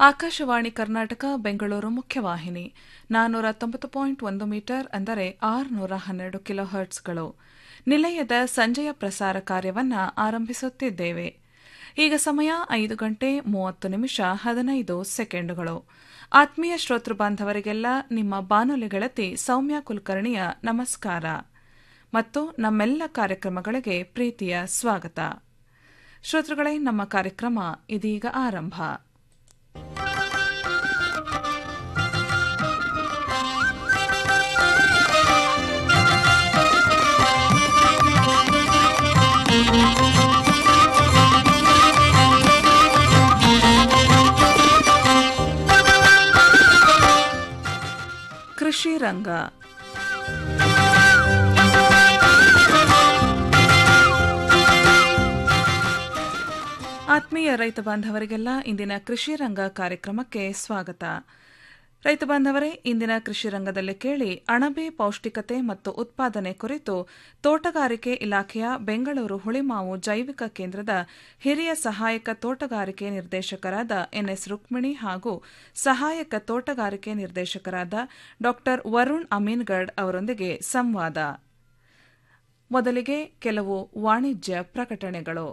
ಆಕಾಶವಾಣಿ ಕರ್ನಾಟಕ ಬೆಂಗಳೂರು ಮುಖ್ಯವಾಹಿನಿ ನಾನ್ನೂರ ತೊಂಬತ್ತು ಪಾಯಿಂಟ್ ಒಂದು ಮೀಟರ್ ಅಂದರೆ ಆರುನೂರ ಹನ್ನೆರಡು ಕಿಲೋ ಹರ್ಟ್ಸ್ಗಳು ನಿಲಯದ ಸಂಜೆಯ ಪ್ರಸಾರ ಕಾರ್ಯವನ್ನು ಆರಂಭಿಸುತ್ತಿದ್ದೇವೆ ಈಗ ಸಮಯ ಐದು ಗಂಟೆ ಮೂವತ್ತು ನಿಮಿಷ ಹದಿನೈದು ಸೆಕೆಂಡುಗಳು ಆತ್ಮೀಯ ಶ್ರೋತೃ ಬಾಂಧವರಿಗೆಲ್ಲ ನಿಮ್ಮ ಬಾನುಲಿ ಗೆಳತಿ ಸೌಮ್ಯ ಕುಲಕರ್ಣಿಯ ನಮಸ್ಕಾರ ಮತ್ತು ನಮ್ಮೆಲ್ಲ ಕಾರ್ಯಕ್ರಮಗಳಿಗೆ ಪ್ರೀತಿಯ ಸ್ವಾಗತ ಶ್ರೋತೃಗಳೇ ನಮ್ಮ ಕಾರ್ಯಕ್ರಮ ಇದೀಗ ಆರಂಭ ಕೃಷಿ ರಂಗ ಆತ್ಮೀಯ ರೈತ ಬಾಂಧವರಿಗೆಲ್ಲ ಇಂದಿನ ಕೃಷಿ ರಂಗ ಕಾರ್ಯಕ್ರಮಕ್ಕೆ ಸ್ವಾಗತ ರೈತ ಬಾಂಧವರೇ ಇಂದಿನ ಕೃಷಿ ರಂಗದಲ್ಲಿ ಕೇಳಿ ಅಣಬೆ ಪೌಷ್ಟಿಕತೆ ಮತ್ತು ಉತ್ಪಾದನೆ ಕುರಿತು ತೋಟಗಾರಿಕೆ ಇಲಾಖೆಯ ಬೆಂಗಳೂರು ಹುಳಿಮಾವು ಜೈವಿಕ ಕೇಂದ್ರದ ಹಿರಿಯ ಸಹಾಯಕ ತೋಟಗಾರಿಕೆ ನಿರ್ದೇಶಕರಾದ ಎನ್ಎಸ್ ರುಕ್ಮಿಣಿ ಹಾಗೂ ಸಹಾಯಕ ತೋಟಗಾರಿಕೆ ನಿರ್ದೇಶಕರಾದ ಡಾ ವರುಣ್ ಅಮೀನ್ಗಢ್ ಅವರೊಂದಿಗೆ ಸಂವಾದ ಮೊದಲಿಗೆ ಕೆಲವು ವಾಣಿಜ್ಯ ಪ್ರಕಟಣೆಗಳು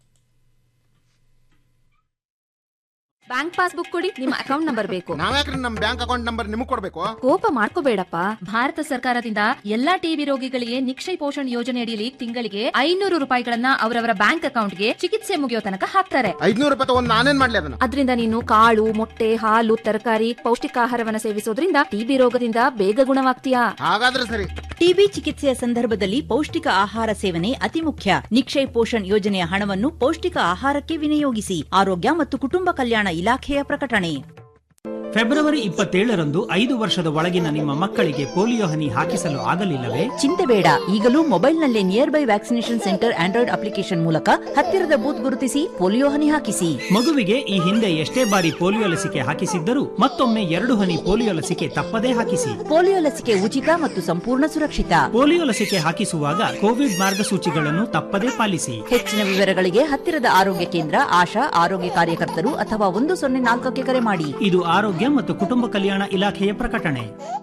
ಬ್ಯಾಂಕ್ ಪಾಸ್ಬುಕ್ ಕೊಡಿ ನಿಮ್ಮ ಅಕೌಂಟ್ ನಂಬರ್ ಬೇಕು ನಾವ್ಯಾಕ್ರಿ ನಮ್ ಬ್ಯಾಂಕ್ ಅಕೌಂಟ್ ನಂಬರ್ ನಿಮಗ್ ಕೊಡ್ಬೇಕು ಕೋಪ ಮಾಡ್ಕೋಬೇಡಪ್ಪ ಭಾರತ ಸರ್ಕಾರದಿಂದ ಎಲ್ಲಾ ಟಿಬಿ ರೋಗಿಗಳಿಗೆ ನಿಕ್ಷಯ್ ಪೋಷಣ್ ಯೋಜನೆ ಅಡಿಯಲ್ಲಿ ತಿಂಗಳಿಗೆ ಐನೂರು ರೂಪಾಯಿಗಳನ್ನ ಅವರವರ ಬ್ಯಾಂಕ್ ಅಕೌಂಟ್ಗೆ ಚಿಕಿತ್ಸೆ ಮುಗಿಯೋ ತನಕ ಹಾಕ್ತಾರೆ ಐದ್ನೂರು ರೂಪಾಯಿ ತಗೊಂಡ್ ನಾನೇನ್ ಮಾಡ್ಲಿ ಅದನ್ನ ಅದರಿಂದ ನೀನು ಕಾಳು ಮೊಟ್ಟೆ ಹಾಲು ತರಕಾರಿ ಪೌಷ್ಟಿಕಾಹಾರವನ್ನ ಸೇವಿಸೋದ್ರಿಂದ ಟಿಬಿ ರೋಗದಿಂದ ಬೇಗ ಗುಣವಾಗ್ತೀಯಾ ಹಾಗಾದ್ರೆ ಸರಿ ಟಿಬಿ ಚಿಕಿತ್ಸೆಯ ಸಂದರ್ಭದಲ್ಲಿ ಪೌಷ್ಟಿಕ ಆಹಾರ ಸೇವನೆ ಅತಿ ಮುಖ್ಯ ನಿಕ್ಷಯ್ ಪೋಷಣ್ ಯೋಜನೆಯ ಹಣವನ್ನು ಪೌಷ್ಟಿಕ ಆಹಾರಕ್ಕೆ ವಿನಿಯೋಗಿಸಿ ಆರೋಗ್ಯ ಮತ್ತು ಕುಟುಂಬ ಕಲ್ಯಾಣ ಇಲಾಖೆಯ ಪ್ರಕಟಣೆ ಫೆಬ್ರವರಿ ಇಪ್ಪತ್ತೇಳರಂದು ಐದು ವರ್ಷದ ಒಳಗಿನ ನಿಮ್ಮ ಮಕ್ಕಳಿಗೆ ಪೋಲಿಯೋ ಹನಿ ಹಾಕಿಸಲು ಆಗಲಿಲ್ಲವೇ ಚಿಂತೆ ಬೇಡ ಈಗಲೂ ಮೊಬೈಲ್ನಲ್ಲೇ near by vaccination centre Android application ಮೂಲಕ ಹತ್ತಿರದ ಬೂತ್ ಗುರುತಿಸಿ ಪೋಲಿಯೋ ಹನಿ ಹಾಕಿಸಿ ಮಗುವಿಗೆ ಈ ಹಿಂದೆ ಎಷ್ಟೇ ಬಾರಿ ಪೋಲಿಯೋ ಲಸಿಕೆ ಹಾಕಿಸಿದ್ದರೂ ಮತ್ತೊಮ್ಮೆ ಎರಡು ಹನಿ ಪೋಲಿಯೋ ಲಸಿಕೆ ತಪ್ಪದೇ ಹಾಕಿಸಿ ಪೋಲಿಯೋ ಲಸಿಕೆ ಉಚಿತ ಮತ್ತು ಸಂಪೂರ್ಣ ಸುರಕ್ಷಿತ ಪೋಲಿಯೋ ಲಸಿಕೆ ಹಾಕಿಸುವಾಗ ಕೋವಿಡ್ ಮಾರ್ಗಸೂಚಿಗಳನ್ನು ತಪ್ಪದೇ ಪಾಲಿಸಿ ಹೆಚ್ಚಿನ ವಿವರಗಳಿಗೆ ಹತ್ತಿರದ ಆರೋಗ್ಯ ಕೇಂದ್ರ ಆಶಾ ಆರೋಗ್ಯ ಕಾರ್ಯಕರ್ತರು ಅಥವಾ ಒಂದು ಸೊನ್ನೆ ನಾಲ್ಕಕ್ಕೆ ಕರೆ ಮಾಡಿ ಇದು ಆರೋಗ್ಯ ಮತ್ತು ಕುಟುಂಬ ಕಲ್ಯಾಣ ಇಲಾಖೆಯ ಪ್ರಕಟಣೆ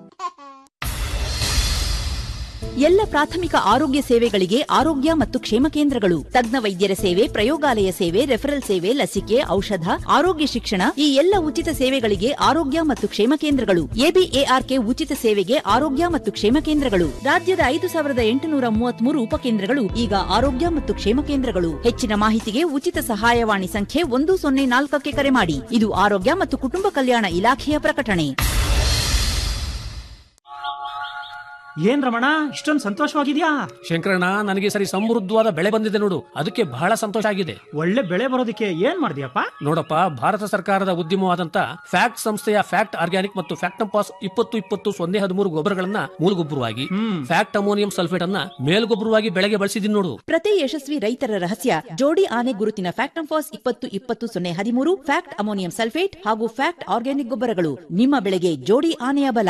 ಎಲ್ಲ ಪ್ರಾಥಮಿಕ ಆರೋಗ್ಯ ಸೇವೆಗಳಿಗೆ ಆರೋಗ್ಯ ಮತ್ತು ಕ್ಷೇಮ ಕೇಂದ್ರಗಳು ತಜ್ಞ ವೈದ್ಯರ ಸೇವೆ ಪ್ರಯೋಗಾಲಯ ಸೇವೆ ರೆಫರಲ್ ಸೇವೆ ಲಸಿಕೆ ಔಷಧ ಆರೋಗ್ಯ ಶಿಕ್ಷಣ ಈ ಎಲ್ಲ ಉಚಿತ ಸೇವೆಗಳಿಗೆ ಆರೋಗ್ಯ ಮತ್ತು ಕ್ಷೇಮ ಕೇಂದ್ರಗಳು ಎಬಿಎಆರ್ಕೆ ಉಚಿತ ಸೇವೆಗೆ ಆರೋಗ್ಯ ಮತ್ತು ಕ್ಷೇಮ ಕೇಂದ್ರಗಳು ರಾಜ್ಯದ ಐದು ಸಾವಿರದ ಎಂಟುನೂರ ಮೂವತ್ಮೂರು ಉಪಕೇಂದ್ರಗಳು ಈಗ ಆರೋಗ್ಯ ಮತ್ತು ಕ್ಷೇಮ ಕೇಂದ್ರಗಳು ಹೆಚ್ಚಿನ ಮಾಹಿತಿಗೆ ಉಚಿತ ಸಹಾಯವಾಣಿ ಸಂಖ್ಯೆ ಒಂದು ಸೊನ್ನೆ ನಾಲ್ಕಕ್ಕೆ ಕರೆ ಮಾಡಿ ಇದು ಆರೋಗ್ಯ ಮತ್ತು ಕುಟುಂಬ ಕಲ್ಯಾಣ ಇಲಾಖೆಯ ಪ್ರಕಟಣೆ ಏನ್ ರಮಣ ಇಷ್ಟೊಂದು ಸಂತೋಷವಾಗಿದ್ಯಾ ಶಂಕರಣ್ಣ ನನಗೆ ಸರಿ ಸಮೃದ್ಧವಾದ ಬೆಳೆ ಬಂದಿದೆ ನೋಡು ಅದಕ್ಕೆ ಬಹಳ ಸಂತೋಷ ಆಗಿದೆ ಒಳ್ಳೆ ಬೆಳೆ ಬರೋದಕ್ಕೆ ಏನ್ ಮಾಡಿದ್ಯಪ್ಪ ನೋಡಪ್ಪ ಭಾರತ ಸರ್ಕಾರದ ಉದ್ಯಮವಾದಂತ ಫ್ಯಾಕ್ಟ್ ಸಂಸ್ಥೆಯ ಫ್ಯಾಕ್ಟ್ ಆರ್ಗ್ಯಾನಿಕ್ ಮತ್ತು ಫ್ಯಾಕ್ಟಂಪಾಸ್ ಇಪ್ಪತ್ತು ಇಪ್ಪತ್ತು ಸೊನ್ನೆ ಹದಿಮೂರು ಗೊಬ್ಬರಗಳನ್ನ ಮೂಲಗೊಬ್ಬರವಾಗಿ ಫ್ಯಾಕ್ಟ್ ಅಮೋನಿಯಂ ಸಲ್ಫೇಟ್ ಅನ್ನ ಮೇಲ್ಗೊಬ್ಬರವಾಗಿ ಬೆಳೆಗೆ ಬಳಸಿದೀನಿ ನೋಡು ಪ್ರತಿ ಯಶಸ್ವಿ ರೈತರ ರಹಸ್ಯ ಜೋಡಿ ಆನೆ ಗುರುತಿನ ಫ್ಯಾಕ್ಟಂಫಾಸ್ ಇಪ್ಪತ್ತು ಇಪ್ಪತ್ತು ಸೊನ್ನೆ ಹದಿಮೂರು ಫ್ಯಾಕ್ಟ್ ಅಮೋನಿಯಂ ಸಲ್ಫೇಟ್ ಹಾಗೂ ಫ್ಯಾಕ್ಟ್ ಆರ್ಗ್ಯಾನಿಕ್ ಗೊಬ್ಬರಗಳು ನಿಮ್ಮ ಬೆಳೆಗೆ ಜೋಡಿ ಆನೆಯ ಬಲ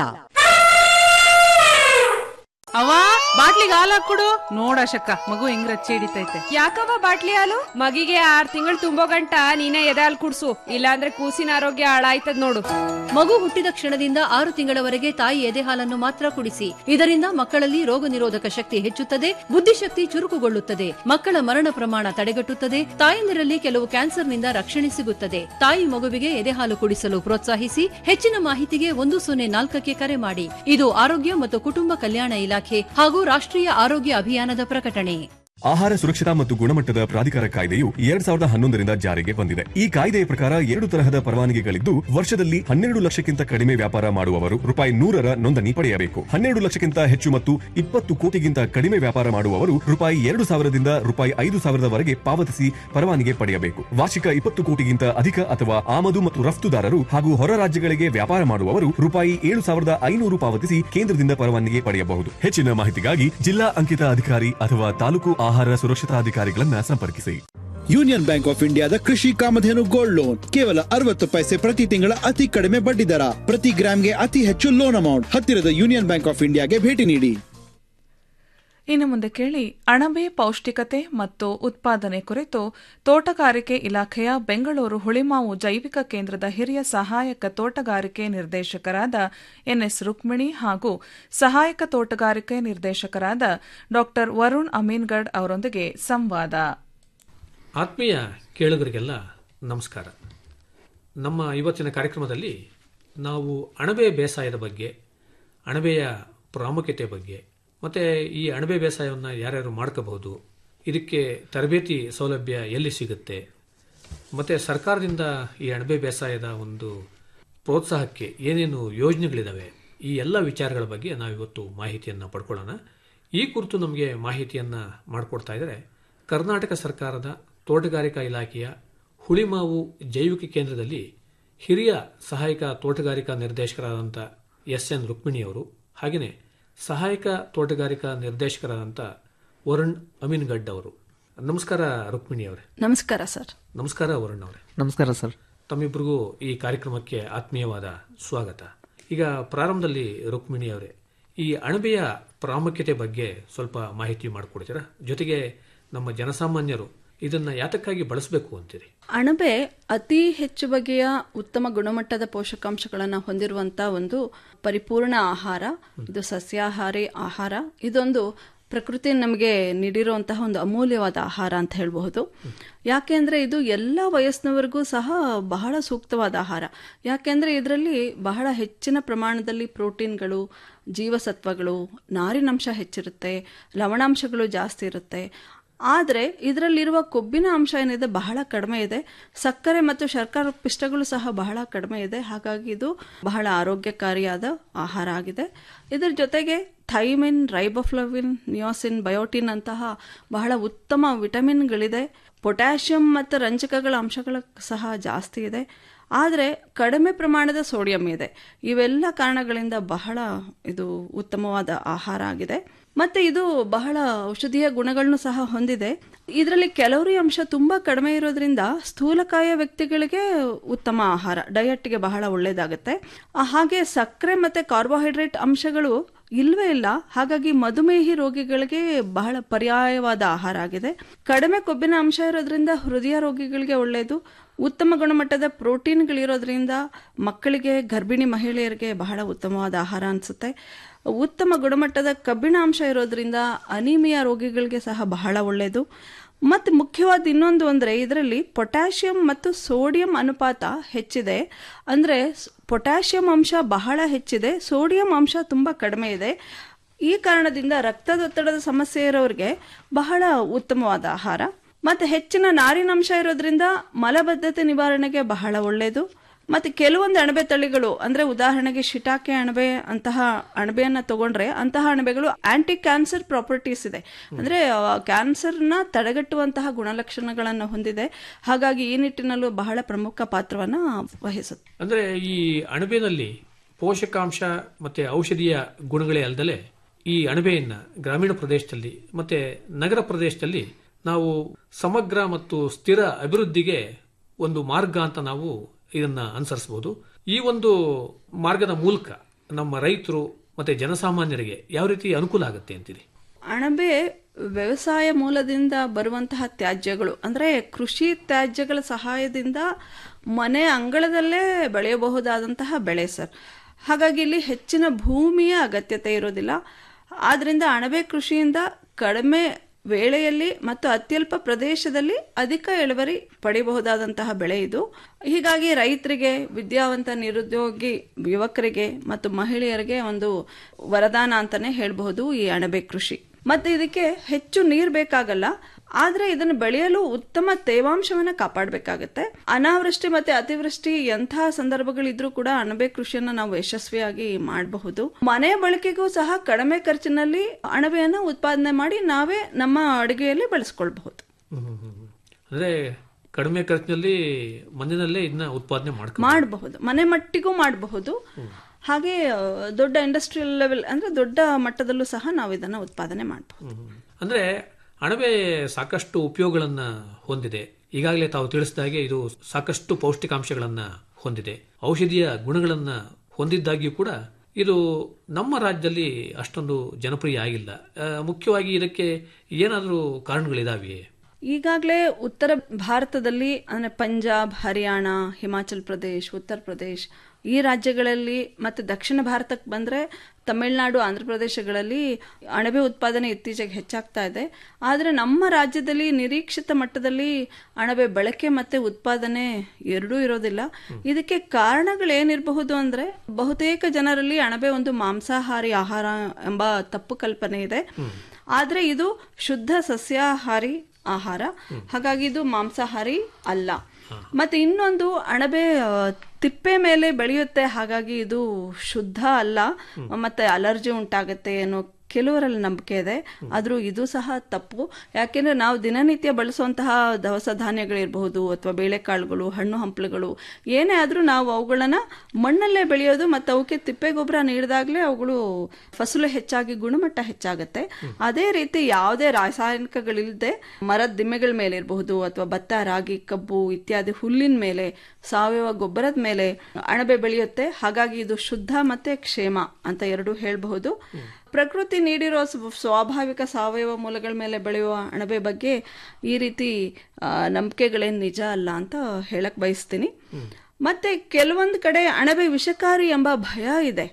ಅವ ಬಾಟ್ಲಿಗೆ ಹಾಲು ಹಾಕೊಡು ನೋಡಶಕ್ಕ ಮಗು ಹೆಂಗ್ ರಚ್ಚಿ ಹಿಡಿತೈತೆ ಯಾಕವ್ವ ಬಾಟ್ಲಿ ಹಾಲು ಮಗಿಗೆ ಆರ್ ತಿಂಗಳು ತುಂಬೋ ಗಂಟ ನೀನೇ ಎದೆ ಹಾಲು ಕುಡ್ಸು ಇಲ್ಲಾಂದ್ರೆ ಕೂಸಿನ ಆರೋಗ್ಯ ಹಾಳಾಯ್ತದ ನೋಡು ಮಗು ಹುಟ್ಟಿದ ಕ್ಷಣದಿಂದ ಆರು ತಿಂಗಳವರೆಗೆ ತಾಯಿ ಎದೆ ಹಾಲನ್ನು ಮಾತ್ರ ಕುಡಿಸಿ ಇದರಿಂದ ಮಕ್ಕಳಲ್ಲಿ ರೋಗ ನಿರೋಧಕ ಶಕ್ತಿ ಹೆಚ್ಚುತ್ತದೆ ಬುದ್ಧಿಶಕ್ತಿ ಚುರುಕುಗೊಳ್ಳುತ್ತದೆ ಮಕ್ಕಳ ಮರಣ ಪ್ರಮಾಣ ತಡೆಗಟ್ಟುತ್ತದೆ ತಾಯಂದಿರಲ್ಲಿ ಕೆಲವು ಕ್ಯಾನ್ಸರ್ನಿಂದ ರಕ್ಷಣೆ ಸಿಗುತ್ತದೆ ತಾಯಿ ಮಗುವಿಗೆ ಎದೆ ಹಾಲು ಕುಡಿಸಲು ಪ್ರೋತ್ಸಾಹಿಸಿ ಹೆಚ್ಚಿನ ಮಾಹಿತಿಗೆ ಒಂದು ಸೊನ್ನೆ ನಾಲ್ಕಕ್ಕೆ ಕರೆ ಮಾಡಿ ಇದು ಆರೋಗ್ಯ ಮತ್ತು ಕುಟುಂಬ ಕಲ್ಯಾಣ ಇಲಾಖೆ ಹಾಗೂ ರಾಷ್ಟ್ರೀಯ ಆರೋಗ್ಯ ಅಭಿಯಾನದ ಪ್ರಕಟಣೆ ಆಹಾರ ಸುರಕ್ಷತಾ ಮತ್ತು ಗುಣಮಟ್ಟದ ಪ್ರಾಧಿಕಾರ ಕಾಯ್ದೆಯು ಎರಡ್ ಸಾವಿರದ ಹನ್ನೊಂದರಿಂದ ಜಾರಿಗೆ ಬಂದಿದೆ ಈ ಕಾಯ್ದೆಯ ಪ್ರಕಾರ ಎರಡು ತರಹದ ಪರವಾನಗಿಗಳಿದ್ದು ವರ್ಷದಲ್ಲಿ ಹನ್ನೆರಡು ಲಕ್ಷಕ್ಕಿಂತ ಕಡಿಮೆ ವ್ಯಾಪಾರ ಮಾಡುವವರು ರೂಪಾಯಿ ನೂರರ ನೋಂದಣಿ ಪಡೆಯಬೇಕು ಹನ್ನೆರಡು ಲಕ್ಷಕ್ಕಿಂತ ಹೆಚ್ಚು ಮತ್ತು ಇಪ್ಪತ್ತು ಕೋಟಿಗಿಂತ ಕಡಿಮೆ ವ್ಯಾಪಾರ ಮಾಡುವವರು ರೂಪಾಯಿ ಎರಡು ಸಾವಿರದಿಂದ ರೂಪಾಯಿ ಐದು ಸಾವಿರದವರೆಗೆ ಪಾವತಿಸಿ ಪರವಾನಗಿ ಪಡೆಯಬೇಕು ವಾರ್ಷಿಕ ಇಪ್ಪತ್ತು ಕೋಟಿಗಿಂತ ಅಧಿಕ ಅಥವಾ ಆಮದು ಮತ್ತು ರಫ್ತುದಾರರು ಹಾಗೂ ಹೊರ ರಾಜ್ಯಗಳಿಗೆ ವ್ಯಾಪಾರ ಮಾಡುವವರು ರೂಪಾಯಿ ಏಳು ಸಾವಿರದ ಐನೂರು ಪಾವತಿಸಿ ಕೇಂದ್ರದಿಂದ ಪರವಾನಗಿ ಪಡೆಯಬಹುದು ಹೆಚ್ಚಿನ ಮಾಹಿತಿಗಾಗಿ ಜಿಲ್ಲಾ ಅಂಕಿತ ಅಧಿಕಾರಿ ಅಥವಾ ತಾಲೂಕು ಆಹಾರ ಸುರಕ್ಷತಾಧಿಕಾರಿಗಳನ್ನ ಸಂಪರ್ಕಿಸಿ ಯೂನಿಯನ್ ಬ್ಯಾಂಕ್ ಆಫ್ ಇಂಡಿಯಾದ ಕೃಷಿ ಕಾಮಧೇನು ಗೋಲ್ಡ್ ಲೋನ್ ಕೇವಲ ಅರವತ್ತು ಪೈಸೆ ಪ್ರತಿ ತಿಂಗಳ ಅತಿ ಕಡಿಮೆ ಬಡ್ಡಿ ದರ ಪ್ರತಿ ಗ್ರಾಮ್ಗೆ ಅತಿ ಹೆಚ್ಚು ಲೋನ್ ಅಮೌಂಟ್ ಹತ್ತಿರದ ಯೂನಿಯನ್ ಬ್ಯಾಂಕ್ ಆಫ್ ಇಂಡಿಯಾಗೆ ಭೇಟಿ ನೀಡಿ ಇನ್ನು ಮುಂದೆ ಕೇಳಿ ಅಣಬೆ ಪೌಷ್ಟಿಕತೆ ಮತ್ತು ಉತ್ಪಾದನೆ ಕುರಿತು ತೋಟಗಾರಿಕೆ ಇಲಾಖೆಯ ಬೆಂಗಳೂರು ಹುಳಿಮಾವು ಜೈವಿಕ ಕೇಂದ್ರದ ಹಿರಿಯ ಸಹಾಯಕ ತೋಟಗಾರಿಕೆ ನಿರ್ದೇಶಕರಾದ ಎನ್ಎಸ್ ರುಕ್ಮಿಣಿ ಹಾಗೂ ಸಹಾಯಕ ತೋಟಗಾರಿಕೆ ನಿರ್ದೇಶಕರಾದ ಡಾ ವರುಣ್ ಅಮೀನ್ಗಢ್ ಅವರೊಂದಿಗೆ ಸಂವಾದ ಆತ್ಮೀಯ ಕೇಳುಗರಿಗೆಲ್ಲ ನಮಸ್ಕಾರ ನಮ್ಮ ಇವತ್ತಿನ ಕಾರ್ಯಕ್ರಮದಲ್ಲಿ ನಾವು ಅಣಬೆ ಬೇಸಾಯದ ಬಗ್ಗೆ ಅಣಬೆಯ ಪ್ರಾಮುಖ್ಯತೆ ಬಗ್ಗೆ ಮತ್ತು ಈ ಅಣಬೆ ಬೇಸಾಯವನ್ನು ಯಾರ್ಯಾರು ಮಾಡ್ಕೋಬಹುದು ಇದಕ್ಕೆ ತರಬೇತಿ ಸೌಲಭ್ಯ ಎಲ್ಲಿ ಸಿಗುತ್ತೆ ಮತ್ತು ಸರ್ಕಾರದಿಂದ ಈ ಅಣಬೆ ಬೇಸಾಯದ ಒಂದು ಪ್ರೋತ್ಸಾಹಕ್ಕೆ ಏನೇನು ಯೋಜನೆಗಳಿದ್ದಾವೆ ಈ ಎಲ್ಲ ವಿಚಾರಗಳ ಬಗ್ಗೆ ನಾವಿವತ್ತು ಮಾಹಿತಿಯನ್ನು ಪಡ್ಕೊಳ್ಳೋಣ ಈ ಕುರಿತು ನಮಗೆ ಮಾಹಿತಿಯನ್ನು ಮಾಡಿಕೊಡ್ತಾ ಇದ್ದಾರೆ ಕರ್ನಾಟಕ ಸರ್ಕಾರದ ತೋಟಗಾರಿಕಾ ಇಲಾಖೆಯ ಹುಳಿಮಾವು ಜೈವಿಕ ಕೇಂದ್ರದಲ್ಲಿ ಹಿರಿಯ ಸಹಾಯಕ ತೋಟಗಾರಿಕಾ ನಿರ್ದೇಶಕರಾದಂಥ ಎಸ್ ಎನ್ ರುಕ್ಮಿಣಿಯವರು ಹಾಗೆಯೇ ಸಹಾಯಕ ತೋಟಗಾರಿಕಾ ನಿರ್ದೇಶಕರಾದಂಥ ವರುಣ್ ಅಮೀನ್ಗಡ್ ಅವರು ನಮಸ್ಕಾರ ರುಕ್ಮಿಣಿ ಅವರೇ ನಮಸ್ಕಾರ ಸರ್ ನಮಸ್ಕಾರ ವರುಣ್ ಅವರೇ ನಮಸ್ಕಾರ ಸರ್ ತಮ್ಮಿಬ್ಬರಿಗೂ ಈ ಕಾರ್ಯಕ್ರಮಕ್ಕೆ ಆತ್ಮೀಯವಾದ ಸ್ವಾಗತ ಈಗ ಪ್ರಾರಂಭದಲ್ಲಿ ರುಕ್ಮಿಣಿ ಅವರೇ ಈ ಅಣಬೆಯ ಪ್ರಾಮುಖ್ಯತೆ ಬಗ್ಗೆ ಸ್ವಲ್ಪ ಮಾಹಿತಿ ಮಾಡಿಕೊಡ್ತೀರಾ ಜೊತೆಗೆ ನಮ್ಮ ಜನಸಾಮಾನ್ಯರು ಇದನ್ನ ಯಾತಕ್ಕಾಗಿ ಬಳಸಬೇಕು ಅಂತೀರಿ ಅಣಬೆ ಅತಿ ಹೆಚ್ಚು ಬಗೆಯ ಉತ್ತಮ ಗುಣಮಟ್ಟದ ಪೋಷಕಾಂಶಗಳನ್ನು ಹೊಂದಿರುವಂತ ಒಂದು ಪರಿಪೂರ್ಣ ಆಹಾರ ಇದು ಸಸ್ಯಾಹಾರಿ ಆಹಾರ ಇದೊಂದು ಪ್ರಕೃತಿ ನಮಗೆ ನೀಡಿರುವಂತಹ ಒಂದು ಅಮೂಲ್ಯವಾದ ಆಹಾರ ಅಂತ ಹೇಳಬಹುದು ಯಾಕೆಂದ್ರೆ ಇದು ಎಲ್ಲ ವಯಸ್ಸಿನವರೆಗೂ ಸಹ ಬಹಳ ಸೂಕ್ತವಾದ ಆಹಾರ ಯಾಕೆಂದ್ರೆ ಇದರಲ್ಲಿ ಬಹಳ ಹೆಚ್ಚಿನ ಪ್ರಮಾಣದಲ್ಲಿ ಪ್ರೋಟೀನ್ಗಳು ಜೀವಸತ್ವಗಳು ನಾರಿನಂಶ ಹೆಚ್ಚಿರುತ್ತೆ ಲವಣಾಂಶಗಳು ಜಾಸ್ತಿ ಇರುತ್ತೆ ಆದರೆ ಇದರಲ್ಲಿರುವ ಕೊಬ್ಬಿನ ಅಂಶ ಏನಿದೆ ಬಹಳ ಕಡಿಮೆ ಇದೆ ಸಕ್ಕರೆ ಮತ್ತು ಶರ್ಕರ ಪಿಷ್ಟಗಳು ಸಹ ಬಹಳ ಕಡಿಮೆ ಇದೆ ಹಾಗಾಗಿ ಇದು ಬಹಳ ಆರೋಗ್ಯಕಾರಿಯಾದ ಆಹಾರ ಆಗಿದೆ ಇದರ ಜೊತೆಗೆ ಥೈಮಿನ್ ರೈಬೋಫ್ಲವಿನ್ ನಿಯೋಸಿನ್ ಬಯೋಟಿನ್ ಅಂತಹ ಬಹಳ ಉತ್ತಮ ವಿಟಮಿನ್ಗಳಿದೆ ಪೊಟ್ಯಾಷಿಯಂ ಮತ್ತು ರಂಜಕಗಳ ಅಂಶಗಳ ಸಹ ಜಾಸ್ತಿ ಇದೆ ಆದರೆ ಕಡಿಮೆ ಪ್ರಮಾಣದ ಸೋಡಿಯಂ ಇದೆ ಇವೆಲ್ಲ ಕಾರಣಗಳಿಂದ ಬಹಳ ಇದು ಉತ್ತಮವಾದ ಆಹಾರ ಆಗಿದೆ ಮತ್ತೆ ಇದು ಬಹಳ ಔಷಧೀಯ ಗುಣಗಳನ್ನು ಸಹ ಹೊಂದಿದೆ ಇದರಲ್ಲಿ ಕೆಲವರಿ ಅಂಶ ತುಂಬಾ ಕಡಿಮೆ ಇರೋದ್ರಿಂದ ಸ್ಥೂಲಕಾಯ ವ್ಯಕ್ತಿಗಳಿಗೆ ಉತ್ತಮ ಆಹಾರ ಡಯಟ್ಗೆ ಬಹಳ ಒಳ್ಳೇದಾಗುತ್ತೆ ಆ, ಹಾಗೆ ಸಕ್ಕರೆ ಮತ್ತೆ ಕಾರ್ಬೋಹೈಡ್ರೇಟ್ ಅಂಶಗಳು ಇಲ್ವೇ ಇಲ್ಲ ಹಾಗಾಗಿ ಮಧುಮೇಹಿ ರೋಗಿಗಳಿಗೆ ಬಹಳ ಪರ್ಯಾಯವಾದ ಆಹಾರ ಆಗಿದೆ ಕಡಿಮೆ ಕೊಬ್ಬಿನ ಅಂಶ ಇರೋದ್ರಿಂದ ಹೃದಯ ರೋಗಿಗಳಿಗೆ ಒಳ್ಳೆಯದು ಉತ್ತಮ ಗುಣಮಟ್ಟದ ಪ್ರೋಟೀನ್ಗಳಿರೋದ್ರಿಂದ ಮಕ್ಕಳಿಗೆ ಗರ್ಭಿಣಿ ಮಹಿಳೆಯರಿಗೆ ಬಹಳ ಉತ್ತಮವಾದ ಆಹಾರ ಅನಿಸುತ್ತೆ ಉತ್ತಮ ಗುಣಮಟ್ಟದ ಕಬ್ಬಿಣ ಅಂಶ ಇರೋದ್ರಿಂದ ಅನಿಮಿಯಾ ರೋಗಿಗಳಿಗೆ ಸಹ ಬಹಳ ಒಳ್ಳೆಯದು ಮತ್ತು ಮುಖ್ಯವಾದ ಇನ್ನೊಂದು ಅಂದರೆ ಇದರಲ್ಲಿ ಪೊಟ್ಯಾಷಿಯಂ ಮತ್ತು ಸೋಡಿಯಂ ಅನುಪಾತ ಹೆಚ್ಚಿದೆ ಅಂದರೆ ಪೊಟ್ಯಾಷಿಯಂ ಅಂಶ ಬಹಳ ಹೆಚ್ಚಿದೆ ಸೋಡಿಯಂ ಅಂಶ ತುಂಬ ಕಡಿಮೆ ಇದೆ ಈ ಕಾರಣದಿಂದ ರಕ್ತದೊತ್ತಡದ ಸಮಸ್ಯೆ ಇರೋರಿಗೆ ಬಹಳ ಉತ್ತಮವಾದ ಆಹಾರ ಮತ್ತು ಹೆಚ್ಚಿನ ನಾರಿನಂಶ ಇರೋದ್ರಿಂದ ಮಲಬದ್ಧತೆ ನಿವಾರಣೆಗೆ ಬಹಳ ಒಳ್ಳೆಯದು ಮತ್ತು ಕೆಲವೊಂದು ಅಣಬೆ ತಳಿಗಳು ಅಂದರೆ ಉದಾಹರಣೆಗೆ ಶಿಟಾಕೆ ಅಣಬೆ ಅಂತಹ ಅಣಬೆಯನ್ನು ತಗೊಂಡ್ರೆ ಅಂತಹ ಅಣಬೆಗಳು ಆಂಟಿ ಕ್ಯಾನ್ಸರ್ ಪ್ರಾಪರ್ಟೀಸ್ ಇದೆ ಅಂದರೆ ಕ್ಯಾನ್ಸರ್ನ ತಡೆಗಟ್ಟುವಂತಹ ಗುಣಲಕ್ಷಣಗಳನ್ನು ಹೊಂದಿದೆ ಹಾಗಾಗಿ ಈ ನಿಟ್ಟಿನಲ್ಲೂ ಬಹಳ ಪ್ರಮುಖ ಪಾತ್ರವನ್ನು ವಹಿಸುತ್ತೆ ಅಂದ್ರೆ ಈ ಅಣಬೆನಲ್ಲಿ ಪೋಷಕಾಂಶ ಮತ್ತೆ ಔಷಧೀಯ ಗುಣಗಳೇ ಅಲ್ಲದೆ ಈ ಅಣಬೆಯನ್ನ ಗ್ರಾಮೀಣ ಪ್ರದೇಶದಲ್ಲಿ ಮತ್ತೆ ನಗರ ಪ್ರದೇಶದಲ್ಲಿ ನಾವು ಸಮಗ್ರ ಮತ್ತು ಸ್ಥಿರ ಅಭಿವೃದ್ಧಿಗೆ ಒಂದು ಮಾರ್ಗ ಅಂತ ನಾವು ಇದನ್ನ ಅನುಸರಿಸಬಹುದು ಈ ಒಂದು ಮಾರ್ಗದ ಮೂಲಕ ನಮ್ಮ ರೈತರು ಮತ್ತೆ ಜನಸಾಮಾನ್ಯರಿಗೆ ಯಾವ ರೀತಿ ಅನುಕೂಲ ಆಗುತ್ತೆ ಅಂತೀರಿ ಅಣಬೆ ವ್ಯವಸಾಯ ಮೂಲದಿಂದ ಬರುವಂತಹ ತ್ಯಾಜ್ಯಗಳು ಅಂದರೆ ಕೃಷಿ ತ್ಯಾಜ್ಯಗಳ ಸಹಾಯದಿಂದ ಮನೆ ಅಂಗಳದಲ್ಲೇ ಬೆಳೆಯಬಹುದಾದಂತಹ ಬೆಳೆ ಸರ್ ಹಾಗಾಗಿ ಇಲ್ಲಿ ಹೆಚ್ಚಿನ ಭೂಮಿಯ ಅಗತ್ಯತೆ ಇರೋದಿಲ್ಲ ಆದ್ದರಿಂದ ಅಣಬೆ ಕೃಷಿಯಿಂದ ಕಡಿಮೆ ವೇಳೆಯಲ್ಲಿ ಮತ್ತು ಅತ್ಯಲ್ಪ ಪ್ರದೇಶದಲ್ಲಿ ಅಧಿಕ ಇಳುವರಿ ಪಡೆಯಬಹುದಾದಂತಹ ಬೆಳೆ ಇದು ಹೀಗಾಗಿ ರೈತರಿಗೆ ವಿದ್ಯಾವಂತ ನಿರುದ್ಯೋಗಿ ಯುವಕರಿಗೆ ಮತ್ತು ಮಹಿಳೆಯರಿಗೆ ಒಂದು ವರದಾನ ಅಂತಾನೆ ಹೇಳಬಹುದು ಈ ಅಣಬೆ ಕೃಷಿ ಮತ್ತೆ ಇದಕ್ಕೆ ಹೆಚ್ಚು ನೀರು ಬೇಕಾಗಲ್ಲ ಆದ್ರೆ ಇದನ್ನು ಬೆಳೆಯಲು ಉತ್ತಮ ತೇವಾಂಶವನ್ನ ಕಾಪಾಡಬೇಕಾಗತ್ತೆ ಅನಾವೃಷ್ಟಿ ಮತ್ತೆ ಅತಿವೃಷ್ಟಿ ಎಂತಹ ಸಂದರ್ಭಗಳಿದ್ರೂ ಕೂಡ ಅಣಬೆ ಕೃಷಿಯನ್ನ ನಾವು ಯಶಸ್ವಿಯಾಗಿ ಮಾಡಬಹುದು ಮನೆ ಬಳಕೆಗೂ ಸಹ ಕಡಿಮೆ ಖರ್ಚಿನಲ್ಲಿ ಅಣಬೆಯನ್ನ ಉತ್ಪಾದನೆ ಮಾಡಿ ನಾವೇ ನಮ್ಮ ಅಡುಗೆಯಲ್ಲಿ ಬಳಸ್ಕೊಳ್ಬಹುದು ಅಂದ್ರೆ ಕಡಿಮೆ ಖರ್ಚಿನಲ್ಲಿ ಮನೆಯಲ್ಲೇ ಇದನ್ನ ಉತ್ಪಾದನೆ ಮಾಡ್ಕೊಂಡು ಮಾಡಬಹುದು ಮನೆ ಮಟ್ಟಿಗೂ ಮಾಡಬಹುದು ಹಾಗೆ ಆ, ದೊಡ್ಡ ಇಂಡಸ್ಟ್ರಿಯಲ್ ಲೆವೆಲ್ ಅಂದ್ರೆ ದೊಡ್ಡ ಮಟ್ಟದಲ್ಲೂ ಸಹ ನಾವು ಇದನ್ನ ಉತ್ಪಾದನೆ ಮಾಡಬಹುದು ಅಂದ್ರೆ ಅಣಬೆ ಸಾಕಷ್ಟು ಉಪಯೋಗಗಳನ್ನ ಹೊಂದಿದೆ ಈಗಾಗಲೇ ತಾವು ತಿಳಿಸಿದಾಗೆ ಇದು ಸಾಕಷ್ಟು ಪೌಷ್ಟಿಕಾಂಶಗಳನ್ನ ಹೊಂದಿದೆ ಔಷಧೀಯ ಗುಣಗಳನ್ನ ಹೊಂದಿದ್ದಾಗಿಯೂ ಕೂಡ ಇದು ನಮ್ಮ ರಾಜ್ಯದಲ್ಲಿ ಅಷ್ಟೊಂದು ಜನಪ್ರಿಯ ಆಗಿಲ್ಲ ಆ, ಮುಖ್ಯವಾಗಿ ಇದಕ್ಕೆ ಏನಾದರೂ ಕಾರಣಗಳಿದಾವೆಯೇ ಈಗಾಗಲೇ ಉತ್ತರ ಭಾರತದಲ್ಲಿ ಅಂದರೆ ಪಂಜಾಬ್ ಹರಿಯಾಣ ಹಿಮಾಚಲ್ ಪ್ರದೇಶ್ ಉತ್ತರ ಪ್ರದೇಶ್ ಈ ರಾಜ್ಯಗಳಲ್ಲಿ ಮತ್ತು ದಕ್ಷಿಣ ಭಾರತಕ್ಕೆ ಬಂದರೆ ತಮಿಳುನಾಡು ಆಂಧ್ರ ಪ್ರದೇಶಗಳಲ್ಲಿ ಅಣಬೆ ಉತ್ಪಾದನೆ ಇತ್ತೀಚೆಗೆ ಹೆಚ್ಚಾಗ್ತಾ ಇದೆ ಆದರೆ ನಮ್ಮ ರಾಜ್ಯದಲ್ಲಿ ನಿರೀಕ್ಷಿತ ಮಟ್ಟದಲ್ಲಿ ಅಣಬೆ ಬಳಕೆ ಮತ್ತು ಉತ್ಪಾದನೆ ಎರಡೂ ಇರೋದಿಲ್ಲ ಇದಕ್ಕೆ ಕಾರಣಗಳೇನಿರಬಹುದು ಅಂದರೆ ಬಹುತೇಕ ಜನರಲ್ಲಿ ಅಣಬೆ ಒಂದು ಮಾಂಸಾಹಾರಿ ಆಹಾರ ಎಂಬ ತಪ್ಪು ಕಲ್ಪನೆ ಇದೆ ಆದರೆ ಇದು ಶುದ್ಧ ಸಸ್ಯಾಹಾರಿ ಆಹಾರ ಹಾಗಾಗಿ ಇದು ಮಾಂಸಾಹಾರಿ ಅಲ್ಲ ಮತ್ತೆ ಇನ್ನೊಂದು ಅಣಬೆ ಆ, ತಿಪ್ಪೆ ಮೇಲೆ ಬೆಳೆಯುತ್ತೆ ಹಾಗಾಗಿ ಇದು ಶುದ್ಧ ಅಲ್ಲ ಮತ್ತೆ ಅಲರ್ಜಿ ಉಂಟಾಗುತ್ತೆ ಅನ್ನೋ ಕೆಲವರಲ್ಲಿ ನಂಬಿಕೆ ಇದೆ ಆದರೂ ಇದು ಸಹ ತಪ್ಪು ಯಾಕೆಂದ್ರೆ ನಾವು ದಿನನಿತ್ಯ ಬಳಸುವಂತಹ ದವಸ ಧಾನ್ಯಗಳಿರಬಹುದು ಅಥವಾ ಬೇಳೆಕಾಳುಗಳು ಹಣ್ಣು ಹಂಪಲುಗಳು ಏನೇ ಆದರೂ ನಾವು ಅವುಗಳನ್ನ ಮಣ್ಣಲ್ಲೇ ಬೆಳೆಯೋದು ಮತ್ತು ಅವಕ್ಕೆ ತಿಪ್ಪೆ ಗೊಬ್ಬರ ನೀಡಿದಾಗಲೇ ಅವುಗಳು ಫಸಲು ಹೆಚ್ಚಾಗಿ ಗುಣಮಟ್ಟ ಹೆಚ್ಚಾಗುತ್ತೆ ಅದೇ ರೀತಿ ಯಾವುದೇ ರಾಸಾಯನಿಕಗಳಿಲ್ಲದೆ ಮರದ ದಿಮ್ಮೆಗಳ ಮೇಲೆ ಇರಬಹುದು ಅಥವಾ ಭತ್ತ ರಾಗಿ ಕಬ್ಬು ಇತ್ಯಾದಿ ಹುಲ್ಲಿನ ಮೇಲೆ ಸಾವಯವ ಗೊಬ್ಬರದ ಮೇಲೆ ಅಣಬೆ ಬೆಳೆಯುತ್ತೆ ಹಾಗಾಗಿ ಇದು ಶುದ್ಧ ಮತ್ತೆ ಕ್ಷೇಮ ಅಂತ ಎರಡೂ ಹೇಳಬಹುದು ಪ್ರಕೃತಿ ನೀಡಿರೋ ಸ್ವ- ಸ್ವಾಭಾವಿಕ ಸಾವಯವ ಮೂಲಗಳ ಮೇಲೆ ಬೆಳೆಯುವ ಅಣಬೆ ಬಗ್ಗೆ ಈ ರೀತಿ ಆ, ನಂಬಿಕೆಗಳೇನು ನಿಜ ಅಲ್ಲ ಅಂತ ಹೇಳಕ್ ಬಯಸ್ತೀನಿ ಮತ್ತೆ ಕೆಲವೊಂದು ಕಡೆ ಅಣಬೆ ವಿಷಕಾರಿ ಎಂಬ ಭಯ ಇದೆ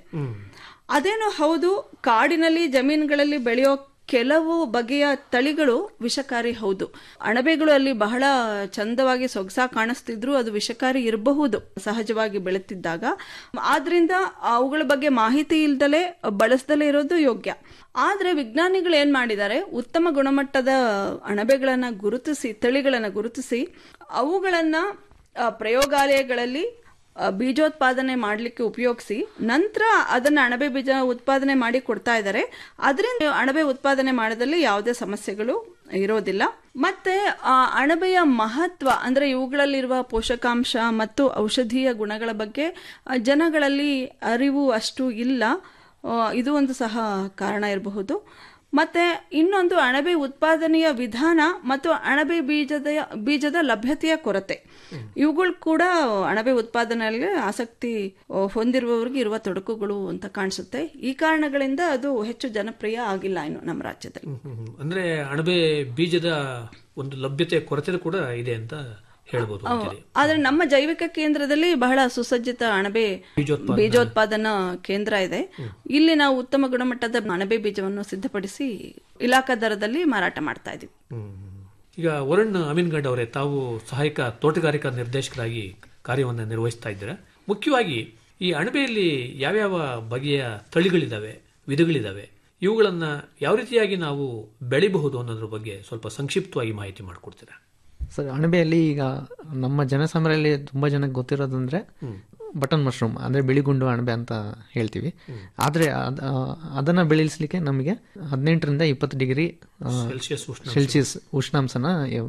ಅದೇನೋ ಹೌದು ಕಾಡಿನಲ್ಲಿ ಜಮೀನುಗಳಲ್ಲಿ ಬೆಳೆಯೋ ಕೆಲವು ಬಗೆಯ ತಳಿಗಳು ವಿಷಕಾರಿ ಹೌದು ಅಣಬೆಗಳು ಅಲ್ಲಿ ಬಹಳ ಚಂದವಾಗಿ ಸೊಗಸಾ ಕಾಣಿಸ್ತಿದ್ರು ಅದು ವಿಷಕಾರಿ ಇರಬಹುದು ಸಹಜವಾಗಿ ಬೆಳೆತಿದ್ದಾಗ ಆದ್ರಿಂದ ಅವುಗಳ ಬಗ್ಗೆ ಮಾಹಿತಿ ಇಲ್ದಲೆ ಬಳಸ್ದಲೇ ಇರೋದು ಯೋಗ್ಯ ಆದ್ರೆ ವಿಜ್ಞಾನಿಗಳು ಏನ್ ಮಾಡಿದ್ದಾರೆ ಉತ್ತಮ ಗುಣಮಟ್ಟದ ಅಣಬೆಗಳನ್ನ ಗುರುತಿಸಿ ತಳಿಗಳನ್ನ ಗುರುತಿಸಿ ಅವುಗಳನ್ನ ಆ, ಪ್ರಯೋಗಾಲಯಗಳಲ್ಲಿ ಆ, ಬೀಜೋತ್ಪಾದನೆ ಮಾಡಲಿಕ್ಕೆ ಉಪಯೋಗಿಸಿ ನಂತರ ಅದನ್ನ ಅಣಬೆ ಬೀಜ ಉತ್ಪಾದನೆ ಮಾಡಿ ಕೊಡ್ತಾ ಇದ್ದಾರೆ ಅದರಿಂದ ಅಣಬೆ ಉತ್ಪಾದನೆ ಮಾಡೋದ್ರಲ್ಲಿ ಯಾವುದೇ ಸಮಸ್ಯೆಗಳು ಇರೋದಿಲ್ಲ ಮತ್ತೆ ಆ ಅಣಬೆಯ ಮಹತ್ವ ಅಂದ್ರೆ ಇವುಗಳಲ್ಲಿರುವ ಪೋಷಕಾಂಶ ಮತ್ತು ಔಷಧೀಯ ಗುಣಗಳ ಬಗ್ಗೆ ಆ, ಜನಗಳಲ್ಲಿ ಅರಿವು ಅಷ್ಟು ಇಲ್ಲ ಆ, ಇದು ಒಂದು ಸಹ ಕಾರಣ ಇರಬಹುದು ಮತ್ತೆ ಇನ್ನೊಂದು ಅಣಬೆ ಉತ್ಪಾದನೆಯ ವಿಧಾನ ಮತ್ತು ಅಣಬೆ ಬೀಜದ ಬೀಜದ ಲಭ್ಯತೆಯ ಕೊರತೆ ಇವುಗಳು ಕೂಡ ಅಣಬೆ ಉತ್ಪಾದನೆಯಲ್ಲಿ ಆಸಕ್ತಿ ಆ, ಹೊಂದಿರುವವರಿಗೆ ಇರುವ ತೊಡಕುಗಳು ಅಂತ ಕಾಣಿಸುತ್ತೆ ಈ ಕಾರಣಗಳಿಂದ ಅದು ಹೆಚ್ಚು ಜನಪ್ರಿಯ ಆಗಿಲ್ಲ ಇನ್ನು ನಮ್ಮ ರಾಜ್ಯದಲ್ಲಿ ಹ್ಮ್. ಅಂದ್ರೆ ಅಣಬೆ ಬೀಜದ ಒಂದು ಲಭ್ಯತೆ ಕೊರತೆ ಕೂಡ ಇದೆ ಅಂತ ಹೇಳ್ಬೋದು ಅಂತೀರಿ. ಆದ್ರೆ ನಮ್ಮ ಜೈವಿಕ ಕೇಂದ್ರದಲ್ಲಿ ಬಹಳ ಸುಸಜ್ಜಿತ ಅಣಬೆ ಬೀಜೋತ್ಪಾದನಾ- ಬೀಜೋತ್ಪಾದನಾ ಕೇಂದ್ರ ಇದೆ ಇಲ್ಲಿ ನಾವು ಉತ್ತಮ ಗುಣಮಟ್ಟದ ಅಣಬೆ ಬೀಜವನ್ನು ಸಿದ್ಧಪಡಿಸಿ ಇಲಾಖಾ ದರದಲ್ಲಿ ಮಾರಾಟ ಮಾಡ್ತಾ ಇದೀವಿ ಹ್ಮ್. ಈಗ ವರುಣ್ ಅಮೀನ್ಗಡ್ ಅವರೇ ತಾವು ಸಹಾಯಕ ತೋಟಗಾರಿಕಾ ನಿರ್ದೇಶಕರಾಗಿ ಕಾರ್ಯವನ್ನು ನಿರ್ವಹಿಸ್ತಾ ಇದ್ದೀರಾ ಮುಖ್ಯವಾಗಿ ಈ ಅಣಬೆಯಲ್ಲಿ ಯಾವ್ಯಾವ ಬಗೆಯ ತಳಿಗಳಿದಾವೆ ವಿಧಗಳಿದಾವೆ ಇವುಗಳನ್ನ ಯಾವ ರೀತಿಯಾಗಿ ನಾವು ಬೆಳಿಬಹುದು ಅನ್ನೋದ್ರ ಬಗ್ಗೆ ಸ್ವಲ್ಪ ಸಂಕ್ಷಿಪ್ತವಾಗಿ ಮಾಹಿತಿ ಮಾಡಿಕೊಡ್ತೀರಾ ಸರ್ ಅಣಬೆಯಲ್ಲಿ ಈಗ ನಮ್ಮ ಜನಸಾಮಾನ್ಯರಲ್ಲಿ ತುಂಬ ಜನಕ್ಕೆ ಗೊತ್ತಿರೋದಂದ್ರೆ ಬಟನ್ ಮಶ್ರೂಮ್ ಅಂದರೆ ಬಿಳಿಗುಂಡು ಅಣಬೆ ಅಂತ ಹೇಳ್ತೀವಿ ಆದರೆ ಅದ್- ಆ, ಅದನ್ನ ಬೆಳೆಸಲಿಕ್ಕೆ ನಮಗೆ ಹದಿನೆಂಟರಿಂದ ಇಪ್ಪತ್ತು ಡಿಗ್ರಿ ಸೆಲ್ಸಿಯಸ್ ಉಷ್ಣಾಂಶ. ಸೆಲ್ಸಿಯಸ್ ಉಷ್ಣಾಂಶನ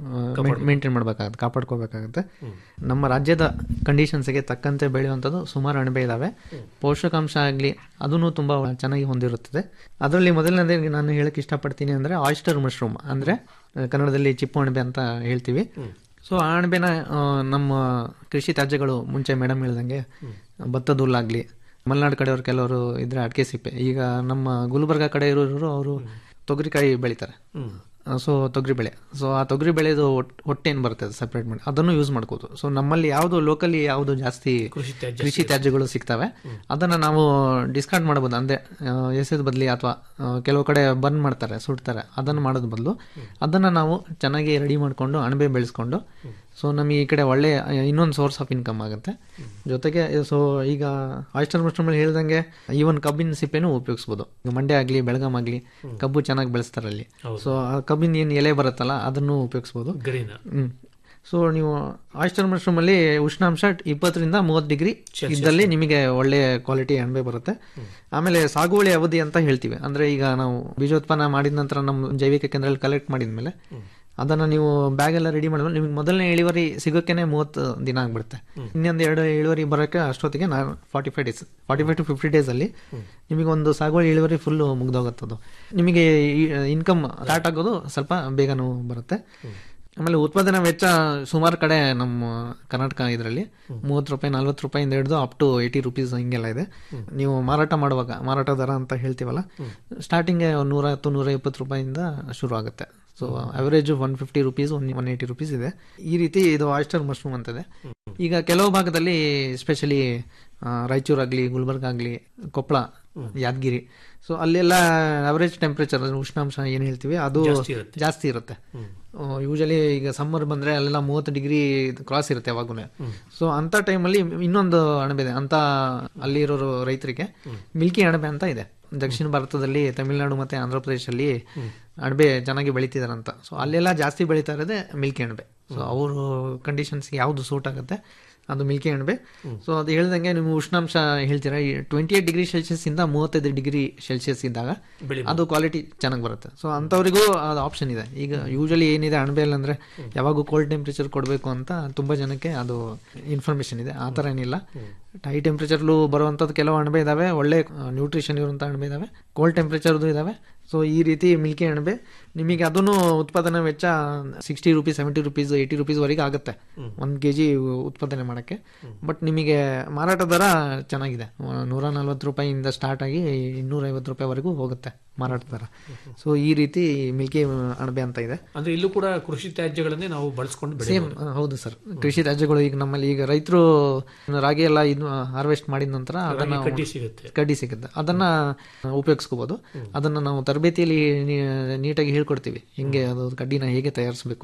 ಮೇಂಟೈನ್ ಮಾಡಬೇಕಾಗುತ್ತೆ ಕಾಪಾಡ್ಕೋಬೇಕಾಗುತ್ತೆ ನಮ್ಮ ರಾಜ್ಯದ ಕಂಡೀಷನ್ಸ್ಗೆ ತಕ್ಕಂತೆ ಬೆಳೆಯುವಂಥದ್ದು ಸುಮಾರು ಅಣಬೆ ಇದಾವೆ ಪೋಷಕಾಂಶ ಆಗಲಿ ಅದನ್ನು ತುಂಬ ಚೆನ್ನಾಗಿ ಹೊಂದಿರುತ್ತದೆ ಅದರಲ್ಲಿ ಮೊದಲನೇದಾಗಿ ನಾನು ಹೇಳಕ್ಕೆ ಇಷ್ಟಪಡ್ತೀನಿ ಅಂದರೆ ಆಯಿಸ್ಟರ್ ಮಶ್ರೂಮ್ ಅಂದರೆ ಕನ್ನಡದಲ್ಲಿ ಚಿಪ್ಪು ಅಣಬೆ ಅಂತ ಹೇಳ್ತೀವಿ ಸೊ ಆ ಅಣಬೆನ ಆ, ನಮ್ಮ ಕೃಷಿ ತ್ಯಾಜ್ಯಗಳು ಮುಂಚೆ ಮೇಡಮ್ ಹೇಳ್ದಂಗೆ ಭತ್ತದ ಹುಲ್ಲಾಗ್ಲಿ ಮಲೆನಾಡು ಕಡೆಯವರು ಕೆಲವರು ಇದ್ರೆ ಅಡಿಕೆ ಸಿಪ್ಪೆ ಈಗ ನಮ್ಮ ಗುಲ್ಬರ್ಗ ಕಡೆ ಇರೋರು ಅವರು ತೊಗರಿಕಾಯಿ ಬೆಳಿತಾರೆ ಸೊ ತೊಗರಿ ಬೆಳೆ ಸೊ ಆ ತೊಗರಿ ಬೆಳೆದು ಹೊಟ್ಟೆ ಏನು ಬರುತ್ತೆ ಅದು ಸಪ್ರೇಟ್ ಮಾಡಿ ಅದನ್ನು ಯೂಸ್ ಮಾಡ್ಕೋದು ಸೊ ನಮ್ಮಲ್ಲಿ ಯಾವುದು ಲೋಕಲಿ ಯಾವುದು ಜಾಸ್ತಿ ಕೃಷಿ ತ್ಯಾಜ್ಯ ಕೃಷಿ ತ್ಯಾಜ್ಯಗಳು ಸಿಗ್ತವೆ ಅದನ್ನ ನಾವು ಡಿಸ್ಕಾರ್ಡ್ ಮಾಡಬಹುದು ಅಂದ್ರೆ ಆ, ಎಸೆದ ಬದಲಿ ಅಥವಾ ಕೆಲವು ಕಡೆ ಬರ್ನ್ ಮಾಡ್ತಾರೆ ಸುಡ್ತಾರೆ ಅದನ್ನು ಮಾಡೋದ್ ಬದಲು ಅದನ್ನ ನಾವು ಚೆನ್ನಾಗಿ ರೆಡಿ ಮಾಡ್ಕೊಂಡು ಅಣಬೆ ಬೆಳೆಸ್ಕೊಂಡು ಸೊ ನಮಗೆ ಈ ಕಡೆ ಒಳ್ಳೆ ಇನ್ನೊಂದು ಸೋರ್ಸ್ ಆಫ್ ಇನ್ಕಮ್ ಆಗುತ್ತೆ ಜೊತೆಗೆ ಸೊ ಈಗ ಆಯಿಸ್ಟರ್ ಮಶ್ರೂಮ್ ಹೇಳ್ದಂಗೆ ಈವನ್ ಕಬ್ಬಿನ ಸಿಪ್ಪೆನೂ ಉಪಯೋಗಿಸ್ಬೋದು ಈಗ ಮಂಡ್ಯ ಆಗಲಿ ಬೆಳಗಾಂ ಆಗಲಿ ಕಬ್ಬು ಚೆನ್ನಾಗಿ ಬೆಳೆಸ್ತಾರೆ ಅಲ್ಲಿ ಸೊ ಆ ಕಬ್ಬಿನ ಏನು ಎಲೆ ಬರುತ್ತಲ್ಲ ಅದನ್ನು ಉಪಯೋಗಿಸ್ಬೋದು ಗರಿನ ಹ್ಮ್ ಸೊ ನೀವು ಆಯಿಸ್ಟರ್ ಮಶ್ರೂಮ್ ಅಲ್ಲಿ ಉಷ್ಣಾಂಶ ಇಪ್ಪತ್ತರಿಂದ ಮೂವತ್ತು ಡಿಗ್ರಿ ಇದ್ದಲ್ಲಿ ನಿಮಗೆ ಒಳ್ಳೆ ಕ್ವಾಲಿಟಿ ಅಣಬೆ ಬರುತ್ತೆ ಆಮೇಲೆ ಸಾಗುವಳಿ ಅವಧಿ ಅಂತ ಹೇಳ್ತೀವಿ ಅಂದ್ರೆ ಈಗ ನಾವು ಬೀಜೋತ್ಪನ್ನ ಮಾಡಿದ ನಂತರ ನಮ್ಮ ಜೈವಿಕ ಕೇಂದ್ರದಲ್ಲಿ ಕಲೆಕ್ಟ್ ಮಾಡಿದ್ಮೇಲೆ ಅದನ್ನ ನೀವು ಬ್ಯಾಗ್ ಎಲ್ಲ ರೆಡಿ ಮಾಡಿದ್ಮೇಲೆ ನಿಮಗೆ ಮೊದಲನೇ ಇಳುವರಿ ಸಿಗೋಕೆನೆ ಮೂವತ್ತು ದಿನ ಆಗ್ಬಿಡುತ್ತೆ ಇನ್ನೊಂದು ಎರಡು ಇಳುವರಿ ಬರೋಕ್ಕೆ ಅಷ್ಟೊತ್ತಿಗೆ ನಾನು forty five days forty five to fifty days ಅಲ್ಲಿ ನಿಮಗೆ ಒಂದು ಸಾಗುವಳಿ ಇಳುವರಿ ಫುಲ್ ಮುಗ್ದೋಗುತ್ತದು ನಿಮಗೆ ಇನ್ಕಮ್ ಸ್ಟಾರ್ಟ್ ಆಗೋದು ಸ್ವಲ್ಪ ಬೇಗನೂ ಬರುತ್ತೆ ಆಮೇಲೆ ಉತ್ಪಾದನಾ ವೆಚ್ಚ ಸುಮಾರು ಕಡೆ ನಮ್ಮ ಕರ್ನಾಟಕ ಇದರಲ್ಲಿ ಮೂವತ್ತು ರೂಪಾಯಿ ನಲ್ವತ್ತು ರೂಪಾಯಿಂದ ಹಿಡಿದು ಅಪ್ ಟು ಏಯ್ಟಿ ರುಪೀಸ್ ಹಿಂಗೆಲ್ಲ ಇದೆ ನೀವು ಮಾರಾಟ ಮಾಡುವಾಗ ಮಾರಾಟ ದರ ಅಂತ ಹೇಳ್ತೀವಲ್ಲ ಸ್ಟಾರ್ಟಿಂಗ್ ನೂರ ಹತ್ತು ನೂರ ಇಪ್ಪತ್ತು ರೂಪಾಯಿಂದ ಶುರು ಆಗುತ್ತೆ so average one fifty rupees one one eighty rupees ಇದೆ ಈ ರೀತಿ ಇದು ಆಯಿಸ್ಟರ್ ಮಶ್ರೂಮ್ ಅಂತಿದೆ ಈಗ ಕೆಲವು ಭಾಗದಲ್ಲಿ ಸ್ಪೆಷಲಿ ರಾಯಚೂರಾಗ್ಲಿ ಗುಲ್ಬರ್ಗ ಆಗಲಿ ಕೊಪ್ಪಳ ಯಾದಗಿರಿ ಸೊ ಅಲ್ಲೆಲ್ಲ ಅವರೇಜ್ ಟೆಂಪ್ರೇಚರ್ ಉಷ್ಣಾಂಶ ಏನು ಹೇಳ್ತೀವಿ ಅದು ಜಾಸ್ತಿ ಇರುತ್ತೆ. ಜಾಸ್ತಿ ಇರುತ್ತೆ ಯೂಶಲಿ ಈಗ ಸಮ್ಮರ್ ಬಂದ್ರೆ ಅಲ್ಲೆಲ್ಲ ಮೂವತ್ತು ಡಿಗ್ರಿ ಕ್ರಾಸ್ ಇರುತ್ತೆ ಯಾವಾಗೂ ಸೊ ಅಂತ ಟೈಮಲ್ಲಿ ಇನ್ನೊಂದು ಅಣಬೆ ಇದೆ ಅಂತ ಅಲ್ಲಿರೋರು ರೈತರಿಗೆ ಮಿಲ್ಕಿ ಅಣಬೆ ಅಂತ ಇದೆ ದಕ್ಷಿಣ ಭಾರತದಲ್ಲಿ ತಮಿಳುನಾಡು ಮತ್ತೆ ಆಂಧ್ರ ಪ್ರದೇಶಲ್ಲಿ ಅಣಬೆ ಚೆನ್ನಾಗಿ ಬೆಳಿತಿದಾರಂತ ಸೊ ಅಲ್ಲೆಲ್ಲ ಜಾಸ್ತಿ ಬೆಳೀತಾ ಇರೋದೇ ಮಿಲ್ಕಿ ಅಣಬೆ ಸೊ ಅವರು ಕಂಡೀಷನ್ಸ್ ಯಾವ್ದು ಸೂಟ್ ಆಗುತ್ತೆ ಅದು ಮಿಲ್ಕಿ ಅಣಬೆ ಸೊ ಅದು ಹೇಳ್ದಂಗೆ ನೀವು ಉಷ್ಣಾಂಶ ಹೇಳ್ತೀರಾ ಟ್ವೆಂಟಿ ಏಟ್ ಡಿಗ್ರಿ ಸೆಲ್ಸಿಯಸ್ ಇಂದ ಮೂವತ್ತೈದು ಡಿಗ್ರಿ ಸೆಲ್ಸಿಯಸ್ ಇದ್ದಾಗ ಅದು ಕ್ವಾಲಿಟಿ ಚೆನ್ನಾಗಿ ಬರುತ್ತೆ ಸೊ ಅಂಥವ್ರಿಗೂ ಅದು ಆಪ್ಷನ್ ಇದೆ ಈಗ ಯೂಶಲಿ ಏನಿದೆ ಅಣಬೆಯಲ್ಲಿ ಅಂದ್ರೆ ಯಾವಾಗೂ ಕೋಲ್ಡ್ ಟೆಂಪ್ರೇಚರ್ ಕೊಡಬೇಕು ಅಂತ ತುಂಬಾ ಜನಕ್ಕೆ ಅದು ಇನ್ಫಾರ್ಮೇಶನ್ ಇದೆ ಆ ಥರ ಏನಿಲ್ಲ ಹೈ ಟೆಂಪ್ರೇಚರ್ಲು ಬರುವಂಥದ್ದು ಕೆಲವು ಅಣಬೆ ಇದಾವೆ ಒಳ್ಳೆ ನ್ಯೂಟ್ರಿಷನ್ ಇರುವಂಥ ಅಣಬೆ ಇದಾವೆ ಕೋಲ್ಡ್ ಟೆಂಪ್ರೇಚರ್ದು ಇದಾವೆ ಸೊ ಈ ರೀತಿ ಮಿಲ್ಕಿ ಅಣಬೆ ನಿಮಗೆ ಅದನ್ನು ಉತ್ಪಾದನಾ ವೆಚ್ಚ sixty rupees seventy rupees eighty ರುಪೀಸ್ವರೆಗೆ ಆಗುತ್ತೆ ಒಂದು ಕೆ ಜಿ ಉತ್ಪಾದನೆ ಮಾಡೋಕ್ಕೆ ಬಟ್ ನಿಮಗೆ ಮಾರಾಟ ದರ ಚೆನ್ನಾಗಿದೆ ನೂರ ನಲ್ವತ್ತು ರೂಪಾಯಿಯಿಂದ ಸ್ಟಾರ್ಟ್ ಆಗಿ ಇನ್ನೂರೈವತ್ತು ರೂಪಾಯಿವರೆಗೂ ಹೋಗುತ್ತೆ ಮಾರಾಟ ದರ ಸೊ ಈ ರೀತಿ ಮಿಲ್ಕಿ ಅಣಬೆ ಅಂತ ಇದೆ ಅಂದ್ರೆ ಇಲ್ಲೂ ಕೂಡ ಕೃಷಿ ತ್ಯಾಜ್ಯಗಳನ್ನೇ ನಾವು ಬಳಸ್ಕೊಂಡು ಸೇಮ್ ಬೆಳೆಯಬಹುದು ಹೌದು ಸರ್ ಕೃಷಿ ತ್ಯಾಜ್ಯಗಳು ಈಗ ನಮ್ಮಲ್ಲಿ ಈಗ ರೈತರು ರಾಗಿ ಎಲ್ಲ ಇದು ಹಾರ್ವೆಸ್ಟ್ ಮಾಡಿದ ನಂತರ ಅದನ್ನ ಕಡ್ಡಿ ಸಿಗುತ್ತೆ. ಕಡ್ಡಿ ಸಿಗುತ್ತೆ ಅದನ್ನ ಉಪಯೋಗಿಸ್ಕೋಬಹುದು ಅದನ್ನ ನಾವು ತರಬೇತಿಯಲ್ಲಿ ನೀ- ನೀಟಾಗಿ ಹೇಳ್ಕೊಡ್ತೀವಿ ಹಿಂಗೆ ಅದು ಕಡ್ಡಿನ ಹೇಗೆ ತಯಾರಿಸಬೇಕು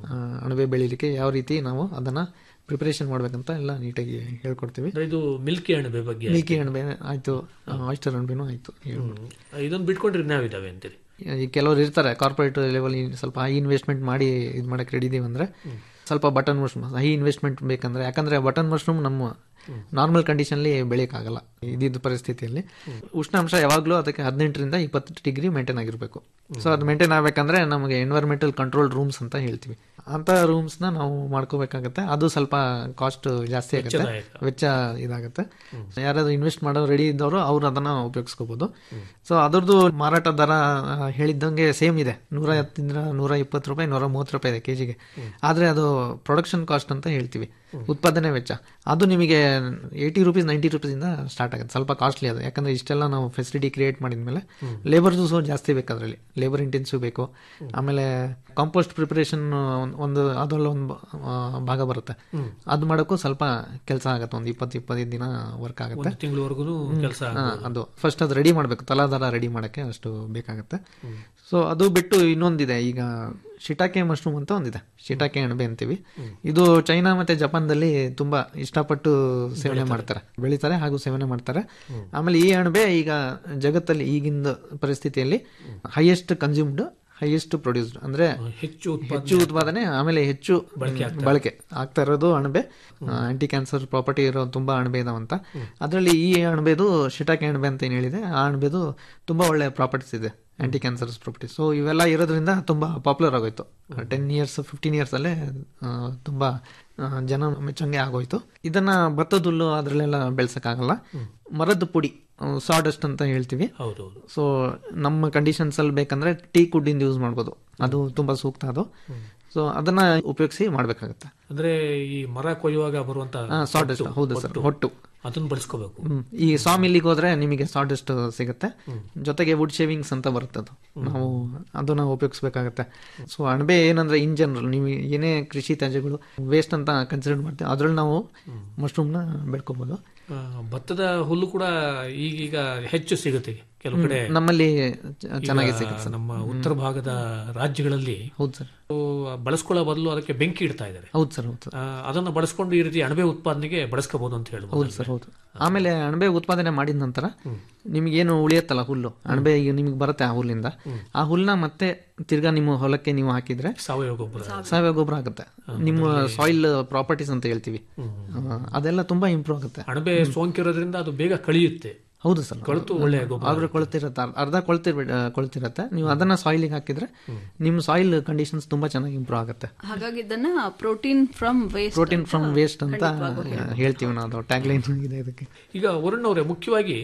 ಅಣಬೆ ಬೆಳಿಲಿಕ್ಕೆ ಯಾವ ರೀತಿ ನಾವು ಅದನ್ನ ಪ್ರಿಪರೇಷನ್ ಮಾಡ್ಬೇಕಂತ ಎಲ್ಲ ನೀಟಾಗಿ ಹೇಳ್ಕೊಡ್ತೀವಿ ಅಂದ್ರೆ ಇದು ಮಿಲ್ಕಿ ಅಣಬೆ ಬಗ್ಗೆ ಮಿಲ್ಕಿ ಅಣಬೆ ಆಯ್ತು ಆಯಿಸ್ಟರ್ ಅಣಬೆನೂ ಆಯ್ತು ಹೇಳ್ಬೋದು. ಇದೊಂದು ಬಿಟ್ಕೊಂಡ್ರೆ ಇನ್ಯಾವಿದಾವೆ ಅಂತೀರಿ ಈ ಕೆಲವರು ಇರ್ತಾರೆ ಕಾರ್ಪೊರೇಟ್ ಲೆವೆಲ್ ಸ್ವಲ್ಪ ಹೈ ಇನ್ವೆಸ್ಟ್ಮೆಂಟ್ ಮಾಡಿ ಇದು ಮಾಡಕ್ಕೆ ರೆಡಿ ಇದೀವಿ ಅಂದ್ರೆ ಸ್ವಲ್ಪ ಬಟನ್ ಮಶ್ರೂಮ್ ಹೈ ಇನ್ವೆಸ್ಟ್ಮೆಂಟ್ ಬೇಕಂದ್ರೆ ಯಾಕಂದ್ರೆ ಬಟನ್ ಮಶ್ರೂಮ್ ನಮ್ಮ ನಾರ್ಮಲ್ ಕಂಡೀಷನ್ಲಿ ಬೆಳೆಯೋಕ್ಕಾಗಲ್ಲ ಇದ್ದಿದ್ದ ಪರಿಸ್ಥಿತಿಯಲ್ಲಿ ಉಷ್ಣಾಂಶ ಯಾವಾಗಲೂ ಅದಕ್ಕೆ ಹದಿನೆಂಟರಿಂದ ಇಪ್ಪತ್ತು ಡಿಗ್ರಿ ಮೇಂಟೈನ್ ಆಗಿರಬೇಕು ಸೊ ಅದು ಮೇಂಟೈನ್ ಆಗಬೇಕಂದ್ರೆ ನಮಗೆ ಎನ್ವೈರ್ಮೆಂಟಲ್ ಕಂಟ್ರೋಲ್ ರೂಮ್ಸ್ ಅಂತ ಹೇಳ್ತೀವಿ ಅಂತ ರೂಮ್ಸ್ನ ನಾವು ಮಾಡ್ಕೋಬೇಕಾಗತ್ತೆ ಅದು ಸ್ವಲ್ಪ ಕಾಸ್ಟ್ ಜಾಸ್ತಿ ಆಗುತ್ತೆ ವೆಚ್ಚದಾಯಕ. ವೆಚ್ಚ ಇದಾಗುತ್ತೆ ಯಾರಾದ್ರೂ ಇನ್ವೆಸ್ಟ್ ಮಾಡೋ ರೆಡಿ ಇದ್ದವರು ಅವ್ರು ಅದನ್ನ ಉಪಯೋಗಿಸ್ಕೋಬಹುದು ಸೊ ಅದ್ರದ್ದು ಮಾರಾಟ ದರ ಆ, ಹೇಳಿದ್ದಂಗೆ ಸೇಮ್ ಇದೆ ನೂರ ಹತ್ತರಿಂದ ನೂರ ಇಪ್ಪತ್ತು ರೂಪಾಯಿ ನೂರ ಮೂವತ್ತು ರೂಪಾಯಿ ಇದೆ ಕೆಜಿಗೆ ಆದ್ರೆ ಅದು ಪ್ರೊಡಕ್ಷನ್ ಕಾಸ್ಟ್ ಅಂತ ಹೇಳ್ತೀವಿ ಉತ್ಪಾದನೆ ವೆಚ್ಚ ಅದು ನಿಮಗೆ ಏಯ್ಟಿ ರುಪೀಸ್ ನೈಂಟಿ ರುಪೀಸಿಂದ ಸ್ಟಾರ್ಟ್ ಆಗುತ್ತೆ ಸ್ವಲ್ಪ ಕಾಸ್ಟ್ಲಿ ಅದು ಯಾಕಂದ್ರೆ ಇಷ್ಟೆಲ್ಲ ನಾವು ಫೆಸಿಲಿಟಿ ಕ್ರಿಯೇಟ್ ಮಾಡಿದ್ಮೇಲೆ ಲೇಬರ್ದು ಸಹ ಜಾಸ್ತಿ ಬೇಕು ಅದರಲ್ಲಿ ಲೇಬರ್ ಇಂಟೆನ್ಸಿವ್ ಬೇಕು ಆಮೇಲೆ ಕಾಂಪೋಸ್ಟ್ ಪ್ರಿಪರೇಷನ್ ಒಂದು ಅದರಲ್ಲಿ ಒಂದು ಆ, ಭಾಗ ಬರುತ್ತೆ ಅದು ಮಾಡೋಕ್ಕೂ ಸ್ವಲ್ಪ ಕೆಲಸ ಆಗುತ್ತೆ ಒಂದು ಇಪ್ಪತ್ತು ಇಪ್ಪತ್ತೈದು ದಿನ ವರ್ಕ್ ಆಗುತ್ತೆ ಒಂದು ತಿಂಗಳವರೆಗೂ ಕೆಲಸ ಹಾ, ಅದು ಫಸ್ಟ್ ಅದು ರೆಡಿ ಮಾಡಬೇಕು ತಲಾಧಾರ ರೆಡಿ ಮಾಡೋಕ್ಕೆ ಅಷ್ಟು ಬೇಕಾಗುತ್ತೆ ಸೊ ಅದು ಬಿಟ್ಟು ಇನ್ನೊಂದಿದೆ ಈಗ ಶಿಟಾಕೆ ಮಶ್ರೂಮ್ ಅಂತ ಒಂದಿದೆ ಶಿಟಾಕೆ ಅಣಬೆ ಅಂತೀವಿ ಇದು ಚೈನಾ ಮತ್ತೆ ಜಪಾನ್ದಲ್ಲಿ ತುಂಬಾ ಇಷ್ಟಪಟ್ಟು ಸೇವನೆ ಮಾಡ್ತಾರೆ ಬೆಳಿತಾರೆ ಹಾಗೂ ಸೇವನೆ ಮಾಡ್ತಾರೆ ಆಮೇಲೆ ಈ ಅಣಬೆ ಈಗ ಜಗತ್ತಲ್ಲಿ ಈಗಿನ ಪರಿಸ್ಥಿತಿಯಲ್ಲಿ ಹೈಯೆಸ್ಟ್ ಕನ್ಸ್ಯೂಮ್ಡ್ ಹೈಯೆಸ್ಟ್ ಪ್ರೊಡ್ಯೂಸ್ಡ್ ಅಂದ್ರೆ ಹೆಚ್ಚು ಹೆಚ್ಚು ಉತ್ಪಾದನೆ ಆಮೇಲೆ ಹೆಚ್ಚು ಬಳಕೆ ಆಗ್ತಾ ಇರೋದು ಅಣಬೆ ಆಂಟಿ ಕ್ಯಾನ್ಸರ್ ಪ್ರಾಪರ್ಟಿ ಇರೋ ತುಂಬಾ ಅಣಬೆ ಇದಾವಂತ ಅದರಲ್ಲಿ ಈ ಅಣಬೆದು ಶಿಟಾಕೆ ಅಣಬೆ ಅಂತ ಏನು ಹೇಳಿದೆ ಆ ಅಣಬೆದು ತುಂಬಾ ಒಳ್ಳೆ ಪ್ರಾಪರ್ಟೀಸ್ ಇದೆ ಆಂಟಿ ಕ್ಯಾನ್ಸರ್ಸ್ ಪ್ರಾಪರ್ಟೀಸ್ ಸೊ ಇವೆಲ್ಲ ಇರೋದ್ರಿಂದ ತುಂಬಾ ಪಾಪ್ಯುಲರ್ ಆಗೋಯ್ತು ಟೆನ್ ಇಯರ್ಸ್ ಫಿಫ್ಟೀನ್ ಇಯರ್ಸ್ ಅಲ್ಲೇ ಆ, ತುಂಬಾ ಆ, ಜನ ಮೆಚ್ಚಂಗೆ ಆಗೋಯ್ತು ಇದನ್ನ ಭತ್ತದ ಹುಲ್ಲು ಅದ್ರಲ್ಲೆಲ್ಲ ಬೆಳ್ಸಕ್ಕಾಗಲ್ಲ ಮರದ ಪುಡಿ ಸಾಡಸ್ಟ್ ಅಂತ ಹೇಳ್ತೀವಿ ಹೌದೌದು ಸೊ ನಮ್ಮ ಕಂಡೀಷನ್ಸ್ ಅಲ್ಲಿ ಬೇಕಂದ್ರೆ ಟೀ ಕುಡ್ಡಿಂದ ಯೂಸ್ ಮಾಡ್ಬೋದು ಅದು ತುಂಬಾ ಸೂಕ್ತ ಅದು ಸೊ ಅದನ್ನ ಉಪಯೋಗಿಸಿ ಮಾಡ್ಬೇಕಾಗತ್ತೆ ಅಂದ್ರೆ ಈ ಮರ ಕೊಯ್ಯುವಾಗ ಬರುವಂತ ಸಾಡಸ್ಟ್ ಹೊಟ್ಟು, ಹೌದು ಸರ್ ಹೊಟ್ಟು. ಹೊಟ್ಟು ಅದನ್ನ ಬಳಸ್ಕೋಬೇಕು ಹ್ಮ್. ಈ ಸಾಮಿಲ್ಲಿಗೆ ಹೋದ್ರೆ ನಿಮಗೆ ಸಾಡಸ್ಟ್ ಸಿಗುತ್ತೆ ಜೊತೆಗೆ ವುಡ್ ಶೇವಿಂಗ್ಸ್ ಅಂತ ಬರುತ್ತೆ ಅದು ನಾವು ಅದನ್ನ ಉಪಯೋಗಿಸ್ಬೇಕಾಗತ್ತೆ ಸೊ ಅಣಬೆ ಏನಂದ್ರೆ ಇನ್ ಜನರಲ್ ನೀವು ಏನೇ ಕೃಷಿ ತ್ಯಾಜ್ಯಗಳು ವೇಸ್ಟ್ ಅಂತ ಕನ್ಸಿಡರ್ ಮಾಡ್ತೀವಿ ಅದ್ರಲ್ಲಿ ನಾವು ಮಶ್ರೂಮ್ನ ಬೆಳ್ಕೋಬಹುದು ಆ, ಭತ್ತದ ಹುಲ್ಲು ಕೂಡ ಈಗೀಗ ಹೆಚ್ಚು ಸಿಗುತ್ತೆ ಕೆಲವು ಕಡೆ ನಮ್ಮಲ್ಲಿ ಚ- ಈಗ ಚೆನ್ನಾಗಿ ಸಿಗುತ್ತೆ ಸರ್ ನಮ್ಮ ಉತ್ತರ ಭಾಗದ ರಾಜ್ಯಗಳಲ್ಲಿ ಹೌದು ಸರ್ ಬಳಸ್ಕೊಳ್ಳೋ ಬದಲು ಅದಕ್ಕೆ ಬೆಂಕಿ ಇಡ್ತಾ ಇದ್ದಾರೆ ಹೌದು ಸರ್ ಹೌದು ಆ, ಅದನ್ನ ಬಳಸ್ಕೊಂಡು ಈ ರೀತಿ ಅಣಬೆ ಉತ್ಪಾದನೆಗೆ ಬಳಸ್ಕೋಬಹುದು ಅಂತ ಹೇಳ್ಬೋದು ಹೌದು ಸರ್ ಹೌದು ಆಮೇಲೆ ಅಣಬೆ ಉತ್ಪಾದನೆ ಮಾಡಿದ ನಂತರ ನಿಮಗೇನು ಉಳಿಯತ್ತಲ್ಲ ಹುಲ್ಲು ಅಣಬೆ ಈಗ ನಿಮಗೆ ಬರುತ್ತೆ ಆ ಹುಲ್ಲಿಂದ ಆ ಹುಲ್ಲನ್ನ ಮತ್ತೆ ತಿರ್ಗಾ ನಿಮ್ಮ ಹೊಲಕ್ಕೆ ನೀವು ಹಾಕಿದ್ರೆ ಸಾವಯವ ಗೊಬ್ಬರ ಸಾವಯವ ಗೊಬ್ಬರ ಆಗುತ್ತೆ ನಿಮ್ಮ ಸಾಯಿಲ್ ಪ್ರಾಪರ್ಟೀಸ್ ಅಂತ ಹೇಳ್ತೀವಿ ಆ, ಅದೆಲ್ಲ ತುಂಬಾ ಇಂಪ್ರೂವ್ ಆಗುತ್ತೆ ಅಣಬೆ ಸೋಂಕಿರೋದ್ರಿಂದ ಅದು ಬೇಗ ಕಳಿಯುತ್ತೆ ಹೌದು ಸರ್ ಕೊಳೆತು ಒಳ್ಳೆ ಗೊಬ್ಬರ ಆದ್ರೆ ಕೊಳ್ತಿರುತ್ತೆ ಅರ್ಧ- ಅರ್ಧ ಕೊಳ್ತಿರ್ ಕೊಳ್ತಿರುತ್ತೆ ನೀವು ಅದನ್ನ ಸಾಯಿಲಿಗೆ ಹಾಕಿದ್ರೆ ನಿಮ್ಮ ಸಾಯಿಲ್ ಕಂಡೀಷನ್ಸ್ ತುಂಬಾ ಚೆನ್ನಾಗಿ ಇಂಪ್ರೂವ್ ಆಗುತ್ತೆ ಹಾಗಾಗಿ ಇದನ್ನ protein from waste protein from waste ಅಂತ ಹೇಳ್ತೀವಿ ನಾವು ಟ್ಯಾಗ್ ಲೈನ್ ಇದೆ ಇದಕ್ಕೆ ಈಗ ವರುಣ್ ಅವರೇ ಮುಖ್ಯವಾಗಿ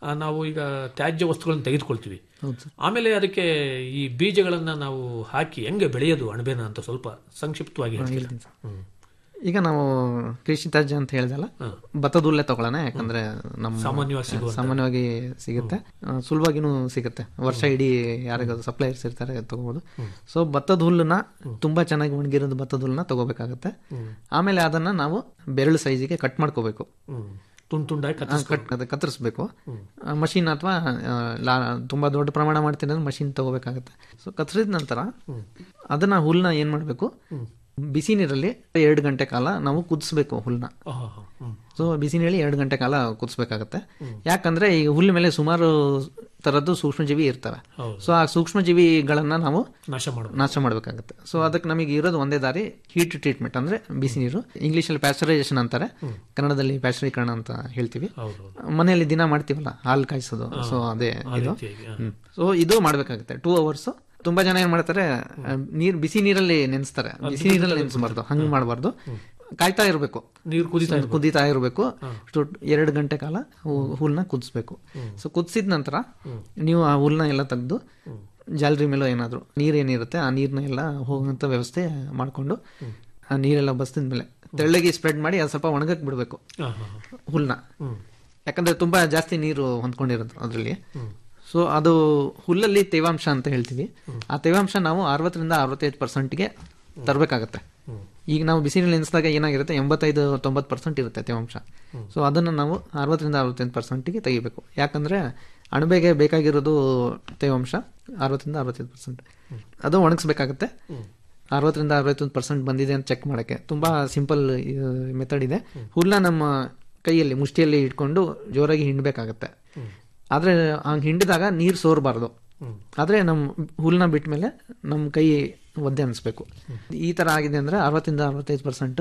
ಆ, ನಾವು ಈಗ ತ್ಯಾಜ್ಯ ವಸ್ತುಗಳನ್ನು ತೆಗೆದುಕೊಳ್ತೀವಿ ಹೌದು ಸರ್ ಆಮೇಲೆ ಅದಕ್ಕೆ ಈ ಬೀಜಗಳನ್ನ ನಾವು ಹಾಕಿ ಹೆಂಗೆ ಬೆಳೆಯೋದು ಅಣಬೆನ ಅಂತ ಸ್ವಲ್ಪ ಸಂಕ್ಷಿಪ್ತವಾಗಿ ಹೇಳ್ತೀರಾ? ಹೇಳ್ತೀನಿ ಸರ್. ಈಗ ನಾವು ಕೃಷಿ ತ್ಯಾಜ್ಯ ಅಂತ ಹೇಳಿದಲ್ಲ ಭತ್ತದ ಹುಲ್ಲೆ ತಗೊಳ್ಳೋಣ ಯಾಕಂದ್ರೆ ನಮ್ಮ ಸಾಮಾನ್ಯವಾಗಿ ಸಿಗುವಂತ. ಸಾಮಾನ್ಯವಾಗಿ ಸಿಗುತ್ತೆ ಆ, ಸುಲಭವಾಗಿನೂ ಸಿಗುತ್ತೆ ವರ್ಷ ಇಡೀ ಯಾರಿಗಾದ್ರು ಸಪ್ಲೈಯರ್ಸ್ ಇರ್ತಾರೆ ತಗೋಬಹುದು ಸೊ ಭತ್ತದ ಹುಲ್ಲನ್ನ ತುಂಬಾ ಚೆನ್ನಾಗಿ ಒಣಗಿರೋದು ಭತ್ತದ ಹುಲ್ಲನ್ನ ತಗೋಬೇಕಾಗುತ್ತೆ ಆಮೇಲೆ ಅದನ್ನ ನಾವು ಬೆರಳು ಸೈಜಿಗೆ ಕಟ್ ಮಾಡ್ಕೋಬೇಕು ಹ್ಮ್. ತುಂಡು ತುಂಡಾಗಿ ಆ, ಕತ್ತರಿಸ್ಕೊ- ಕಟ್ ಅದು ಕತ್ತರಿಸ್ಬೇಕು ಮಷಿನ್ ಅಥವಾ ಲಾ ತುಂಬಾ ದೊಡ್ಡ ಪ್ರಮಾಣ ಮಾಡ್ತೀನಿ ಅಂದ್ರೆ ಮಷಿನ್ ತಗೋಬೇಕಾಗುತ್ತೆ ಸೊ ಕತ್ತರಿಸಿದ ನಂತರ ಅದನ್ನ ಹುಲ್ನ ಏನ್ ಮಾಡಬೇಕು ಬಿಸಿ ನೀರಲ್ಲಿ ಎರಡು ಗಂಟೆ ಕಾಲ ನಾವು ಕುದಿಸ್ಬೇಕು ಹುಲ್ನ ಆಹಾ, ಹ್ಮ್. ಸೊ ಬಿಸಿ ನೀರಲ್ಲಿ ಎರಡು ಗಂಟೆ ಕಾಲ ಕುದಿಸ್ಬೇಕಾಗತ್ತೆ ಯಾಕಂದ್ರೆ ಈ ಹುಲ್ಲು ಮೇಲೆ ಸುಮಾರು ತರದ್ದು ಸೂಕ್ಷ್ಮಜೀವಿ ಇರ್ತವೆ ಹೌದು. ಸೊ ಆ ಸೂಕ್ಷ್ಮಜೀವಿಗಳನ್ನ ನಾವು ನಾಶ ಮಾಡಬೇಕು ನಾಶ ಮಾಡಬೇಕಾಗುತ್ತೆ ಸೊ ಅದಕ್ಕೆ ನಮಗೆ ಇರೋದು ಒಂದೇ ದಾರಿ ಹೀಟ್ ಟ್ರೀಟ್ಮೆಂಟ್ ಅಂದ್ರೆ ಬಿಸಿ ನೀರು ಇಂಗ್ಲಿಷಲ್ಲಿ ಪ್ಯಾಸ್ಚರೈಸೇಷನ್ ಅಂತಾರೆ ಕನ್ನಡದಲ್ಲಿ ಪ್ಯಾಸ್ಚರೀಕರಣ ಅಂತ ಹೇಳ್ತೀವಿ ಮನೆಯಲ್ಲಿ ದಿನ ಮಾಡ್ತೀವಲ್ಲ ಹಾಲು ಕಾಯಿಸೋದು ಸೊ ಅದೇ ಆ ಇದು ರೀತಿಯಾಗಿ, ಹಾ. ಸೊ ಇದು ಮಾಡ್ಬೇಕಾಗುತ್ತೆ ಟೂ ಅವರ್ಸ್ ತುಂಬಾ ಜನ ಏನ್ ಮಾಡ್ತಾರೆ ಆ, ನೀರ್ ಬಿಸಿ ನೀರಲ್ಲಿ ನೆನೆಸ್ತಾರೆ ಬಿಸಿ ನೀರಲ್ಲಿ ನೆನೆಸಬಾರ್ದು ಹಂಗ್ ಮಾಡಬಾರ್ದು ಕಾಯ್ತಾ ಇರಬೇಕು ನೀರು ಕುದಿತಾ ಇರ್ಬೇಕು. ಕುದಿತಾ ಇರಬೇಕು ಎರಡು ಗಂಟೆ ಕಾಲ ಹು- ಹುಲ್ನ ಕುದಿಸ್ಬೇಕು ಸೊ ಕುದಿಸಿದ ನಂತರ ನೀವು ಆ ಹುಲ್ನ ಎಲ್ಲ ತೆಗೆದು ಜಾಲರಿ ಮೇಲೋ ಏನಾದ್ರು ನೀರೇನಿರುತ್ತೆ ಆ ನೀರ್ನ ಎಲ್ಲ ಹೋಗುವಂತ ವ್ಯವಸ್ಥೆ ಮಾಡ್ಕೊಂಡು ಆ ನೀರೆಲ್ಲ ಬಸ್ತಿದ ಮೇಲೆ ತೆಳ್ಳಗೆ ಸ್ಪ್ರೆಡ್ ಮಾಡಿ ಅದು ಸ್ವಲ್ಪ ಒಣಗಕ್ ಬಿಡಬೇಕು ಆಹಾ, ಹುಲ್ನ ಹ್ಮ್. ಯಾಕಂದ್ರೆ ತುಂಬಾ ಜಾಸ್ತಿ ನೀರು ಹೊಂದ್ಕೊಂಡಿರುತ್ತೆ ಅದರಲ್ಲಿ ಸೊ ಅದು ಹುಲ್ಲಲ್ಲಿ ತೇವಾಂಶ ಅಂತ ಹೇಳ್ತೀವಿ ಆ ತೇವಾಂಶ ನಾವು ಅರವತ್ತರಿಂದ ಅರವತ್ತೈದು ಪರ್ಸೆಂಟ್ಗೆ ತರಬೇಕಾಗತ್ತೆ ಈಗ ನಾವು ಬಿಸಿನೀರಲ್ಲಿ ನೆನೆಸಿದಾಗ ಏನಾಗಿರುತ್ತೆ ಎಂಬತ್ತೈದು ತೊಂಬತ್ತು ಪರ್ಸೆಂಟ್ ಇರುತ್ತೆ ತೇವಾಂಶ ಸೊ ಅದನ್ನು ನಾವು ಅರವತ್ತರಿಂದ ಅರವತ್ತೈದು ಪರ್ಸೆಂಟ್ಗೆ ತೆಗಿಬೇಕು ಯಾಕಂದ್ರೆ ಅಣಬೆಗೆ ಬೇಕಾಗಿರೋದು ತೇವಾಂಶ ಅರವತ್ತರಿಂದ ಅರವತ್ತೈದು ಪರ್ಸೆಂಟ್ ಅದು ಒಣಗಿಸ್ಬೇಕಾಗತ್ತೆ ಅರವತ್ತರಿಂದ ಅರವತ್ತೊಂದು ಪರ್ಸೆಂಟ್ ಬಂದಿದೆ ಅಂತ ಚೆಕ್ ಮಾಡೋಕ್ಕೆ ತುಂಬಾ ಸಿಂಪಲ್ ಮೆಥಡ್ ಇದೆ ಹುಲ್ಲ ನಮ್ಮ ಕೈಯಲ್ಲಿ ಮುಷ್ಟಿಯಲ್ಲಿ ಇಟ್ಕೊಂಡು ಜೋರಾಗಿ ಹಿಂಡಬೇಕಾಗತ್ತೆ ಆದ್ರೆ ಹಂಗೆ ಹಿಂಡಿದಾಗ ನೀರು ಸೋರಬಾರ್ದು ಆದ್ರೆ ನಮ್ಮ ಹುಲ್ನ ಬಿಟ್ಟ ಮೇಲೆ ನಮ್ಮ ಕೈ ಒದ್ದೆ ಅನಿಸ್ಬೇಕು ಈ ತರ ಆಗಿದೆ ಅಂದ್ರೆ ಅರವತ್ತಿಂದ ಅರವತ್ತೈದು ಪರ್ಸೆಂಟ್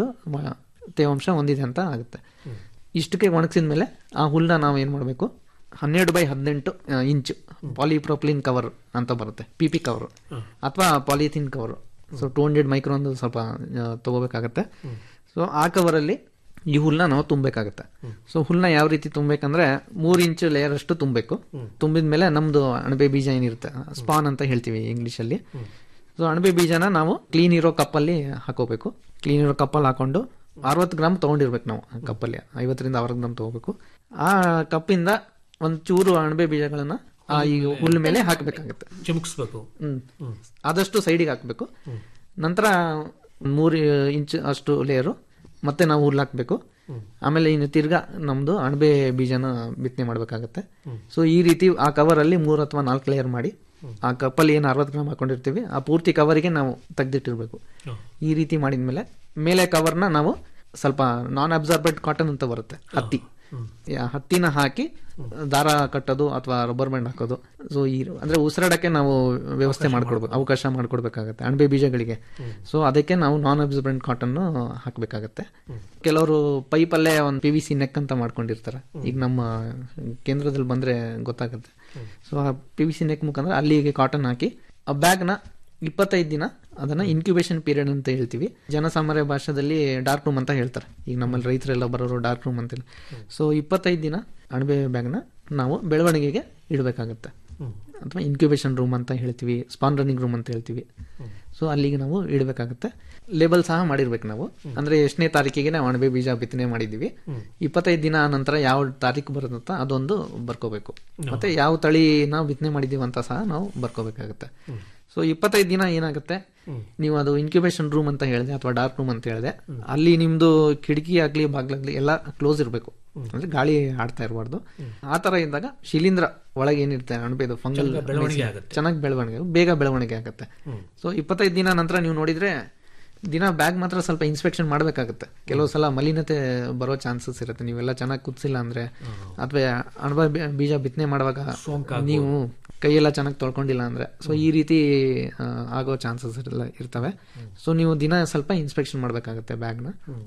ತೇವಾಂಶ ಹೊಂದಿದೆ ಅಂತ ಆಗುತ್ತೆ ಇಷ್ಟಕ್ಕೆ ಒಣಗಿಸಿದ ಮೇಲೆ ಆ ಹುಲ್ನ ನಾವು ಏನು ಮಾಡಬೇಕು ಹನ್ನೆರಡು ಬೈ ಹದಿನೆಂಟು ಇಂಚು ಪಾಲಿಪ್ರೋಪ್ಲಿನ್ ಕವರ್ ಅಂತ ಬರುತ್ತೆ ಪಿ ಪಿ ಕವರ್ ಅಥವಾ polythene cover so two hundred micro ಒಂದು ಸ್ವಲ್ಪ ಆ, ತಗೋಬೇಕಾಗತ್ತೆ ಸೊ ಆ ಕವರಲ್ಲಿ ಈ ಹುಲ್ನ ನಾವು ತುಂಬಬೇಕಾಗತ್ತೆ ಸೊ ಹುಲ್ನ ಯಾವ ರೀತಿ ತುಂಬಬೇಕಂದ್ರೆ ಮೂರ್ ಇಂಚ್ ಲೇಯರ್ ಅಷ್ಟು ತುಂಬಬೇಕು ತುಂಬಿದ ಮೇಲೆ ನಮ್ದು ಅಣಬೆ ಬೀಜ ಏನಿರುತ್ತೆ ಸ್ಪಾನ್ ಅಂತ ಹೇಳ್ತೀವಿ ಇಂಗ್ಲಿಷಲ್ಲಿ ಸೊ ಅಣಬೆ ಬೀಜನ ನಾವು ಕ್ಲೀನ್ ಇರೋ ಕಪ್ಪಲ್ಲಿ ಹಾಕೋಬೇಕು ಕ್ಲೀನ್ ಇರೋ ಕಪ್ಪಲ್ಲಿ ಹಾಕೊಂಡು ಅರವತ್ತು ಗ್ರಾಮ್ ತಗೊಂಡಿರ್ಬೇಕು ನಾವು ಆ ಕಪ್ಪಲ್ಲಿ ಐವತ್ತರಿಂದ ಅರವತ್ತು ಗ್ರಾಮ್ ತಗೋಬೇಕು ಆ ಕಪ್ಪಿಂದ ಒಂದ್ ಚೂರು ಅಣಬೆ ಬೀಜಗಳನ್ನ ಆ ಈ ಹುಲ್ಲು ಮೇಲೆ ಹಾಕಬೇಕಾಗುತ್ತೆ ಚಿಮುಕಿಸ್ಬೇಕು ಹ್ಮ್ ಆದಷ್ಟು ಸೈಡಿಗೆ ಹಾಕಬೇಕು ನಂತರ ಮೂರು ಇಂಚ್ ಅಷ್ಟು ಲೇಯರು ಮತ್ತೆ ನಾವು ಹುಲ್ಲು ಹಾಕಬೇಕು ಆಮೇಲೆ ಇನ್ನು ತಿರ್ಗಾ ನಮ್ದು ಅಣಬೆ ಬೀಜನ ಬಿತ್ತನೆ ಮಾಡಬೇಕಾಗತ್ತೆ ಸೊ ಈ ರೀತಿ ಆ ಕವರಲ್ಲಿ ಮೂರು ಅಥವಾ ನಾಲ್ಕು ಲೇಯರ್ ಮಾಡಿ ಆ ಕಪ್ಪಲ್ಲಿ ಏನು ಅರವತ್ತು ಗ್ರಾಮ್ ಹಾಕೊಂಡಿರ್ತೀವಿ ಆ ಪೂರ್ತಿ ಕವರಿಗೆ ನಾವು ತೆಗ್ದಿಟ್ಟಿರ್ಬೇಕು ಈ ರೀತಿ ಮಾಡಿದ್ಮೇಲೆ ಮೇಲೆ ಕವರ್ನ ನಾವು ಸ್ವಲ್ಪ ನಾನ್ ಅಬ್ಸಾರ್ಬೆಂಟ್ ಕಾಟನ್ ಅಂತ ಬರುತ್ತೆ ಹತ್ತಿ ಯಾ- ಹತ್ತಿನ ಹಾಕಿ ದಾರ ಕಟ್ಟೋದು ಅಥವಾ ರಬ್ಬರ್ ಬ್ಯಾಂಡ್ ಹಾಕೋದು ಸೊ ಈ ಅಂದ್ರೆ ಉಸಿರಾಡಕ್ಕೆ ನಾವು ವ್ಯವಸ್ಥೆ ಮಾಡ್ಕೊಡ್ಬೇಕು ಅವಕಾಶ ಮಾಡ್ಕೊಡ್ಬೇಕಾಗತ್ತೆ ಅಣಬೆ ಬೀಜಗಳಿಗೆ ಸೊ ಅದಕ್ಕೆ ನಾವು ನಾನ್ ಅಬ್ಸರ್ಬೆಂಟ್ ಕಾಟನ್ ಹಾಕ್ಬೇಕಾಗತ್ತೆ ಕೆಲವರು ಪೈಪಲ್ಲೇ ಒಂದು ಪಿ ವಿ ಸಿ ನೆಕ್ ಅಂತ ಮಾಡ್ಕೊಂಡಿರ್ತಾರೆ ಈಗ ನಮ್ಮ ಕೇಂದ್ರದಲ್ಲಿ ಬಂದ್ರೆ ಗೊತ್ತಾಗುತ್ತೆ ಸೊ ಆ ಪಿ ವಿ ಸಿ ನೆಕ್ ಮುಖಾಂತರ ಅಲ್ಲಿಗೆ ಕಾಟನ್ ಹಾಕಿ ಆ ಬ್ಯಾಗ್ನ ಇಪ್ಪತ್ತೈದು ದಿನ ಅದನ್ನ ಇನ್ಕ್ಯುಬೇಷನ್ ಪೀರಿಯಡ್ ಅಂತ ಹೇಳ್ತೀವಿ ಜನಸಾಮಾನ್ಯ ಭಾಷೆದಲ್ಲಿ ಡಾರ್ಕ್ ರೂಮ್ ಅಂತ ಹೇಳ್ತಾರೆ ಈಗ ನಮ್ಮಲ್ಲಿ ರೈತರೆಲ್ಲ ಬರೋರು ಡಾರ್ಕ್ ರೂಮ್ ಅಂತೇಳಿ ಸೊ ಇಪ್ಪತ್ತೈದು ದಿನ ಅಣಬೆ ಬ್ಯಾಗ್ನ ನಾವು ಬೆಳವಣಿಗೆಗೆ ಇಡಬೇಕಾಗತ್ತೆ ಅಥವಾ ಇನ್ಕ್ಯುಬೇಷನ್ ರೂಮ್ ಅಂತ ಹೇಳ್ತೀವಿ ಸ್ಪಾನ್ ರನ್ನಿಂಗ್ ರೂಮ್ ಅಂತ ಹೇಳ್ತೀವಿ ಸೊ ಅಲ್ಲಿಗೆ ನಾವು ಇಡಬೇಕಾಗತ್ತೆ ಲೇಬಲ್ ಸಹ ಮಾಡಿರ್ಬೇಕು ನಾವು ಅಂದ್ರೆ ಎಷ್ಟನೇ ತಾರೀಕಿಗೆ ನಾವು ಅಣಬೆ ಬೀಜ ಬಿತ್ತನೆ ಮಾಡಿದೀವಿ ಇಪ್ಪತ್ತೈದು ದಿನ ನಂತರ ಯಾವ ತಾರೀಕು ಬರುತ್ತಂತ ಅದೊಂದು ಬರ್ಕೋಬೇಕು ಮತ್ತೆ ಯಾವ ತಳಿನ ಬಿತ್ತನೆ ಮಾಡಿದೀವಿ ಅಂತ ಸಹ ನಾವು ಬರ್ಕೋಬೇಕಾಗತ್ತೆ ಸೊ ಇಪ್ಪತ್ತೈದು ದಿನ ಏನಾಗುತ್ತೆ ನೀವು ಅದು ಇನ್ಕ್ಯುಬೇಷನ್ ರೂಮ್ ಅಂತ ಹೇಳಿದೆ ಅಥವಾ ಡಾರ್ಕ್ ರೂಮ್ ಅಂತ ಹೇಳಿದೆ ಅಲ್ಲಿ ನಿಮ್ದು ಕಿಟಕಿ ಆಗ್ಲಿ ಬಾಗ್ಲಾಗ್ಲಿ ಎಲ್ಲ ಕ್ಲೋಸ್ ಇರಬೇಕು ಅಂದ್ರೆ ಗಾಳಿ ಆಡ್ತಾ ಇರಬಾರ್ದು ಆ ತರ ಇದ್ದಾಗ ಶಿಲೀಂಧ್ರ ಒಳಗೆ ಏನಿರುತ್ತೆ ಅಣಬೆದು ಫಂಗಲ್ ಚೆನ್ನಾಗಿ ಬೆಳವಣಿಗೆ ಆಗುತ್ತೆ. ಚೆನ್ನಾಗಿ ಬೆಳವಣಿಗೆ ಬೇಗ ಬೆಳವಣಿಗೆ ಆಗುತ್ತೆ ಸೊ ಇಪ್ಪತ್ತೈದು ದಿನ ನಂತರ ನೀವು ನೋಡಿದ್ರೆ ದಿನ ಬ್ಯಾಗ್ ಮಾತ್ರ ಸ್ವಲ್ಪ ಇನ್ಸ್ಪೆಕ್ಷನ್ ಮಾಡಬೇಕಾಗುತ್ತೆ ಕೆಲವು ಸಲ ಮಲಿನತೆ ಬರೋ ಚಾನ್ಸಸ್ ಇರುತ್ತೆ ನೀವೆಲ್ಲ ಚೆನ್ನಾಗಿ ಕುದಿಸಿಲ್ಲ ಅಂದ್ರೆ ಅಥವಾ ಅಣಬೆ ಬೀ- ಬೀಜ ಬಿತ್ತನೆ ಮಾಡುವಾಗ ನೀವು ಕೈಯೆಲ್ಲ ಚೆನ್ನಾಗಿ ತೊಳ್ಕೊಂಡಿಲ್ಲ ಅಂದ್ರೆ ಸೊ ಈ ರೀತಿ ಆ, ಆಗೋ ಚಾನ್ಸಸ್ ಎಲ್ಲ ಇರ್ತವೆ ಸೊ ನೀವು ದಿನ ಸ್ವಲ್ಪ ಇನ್ಸ್ಪೆಕ್ಷನ್ ಮಾಡಬೇಕಾಗುತ್ತೆ ಬ್ಯಾಗ್ನ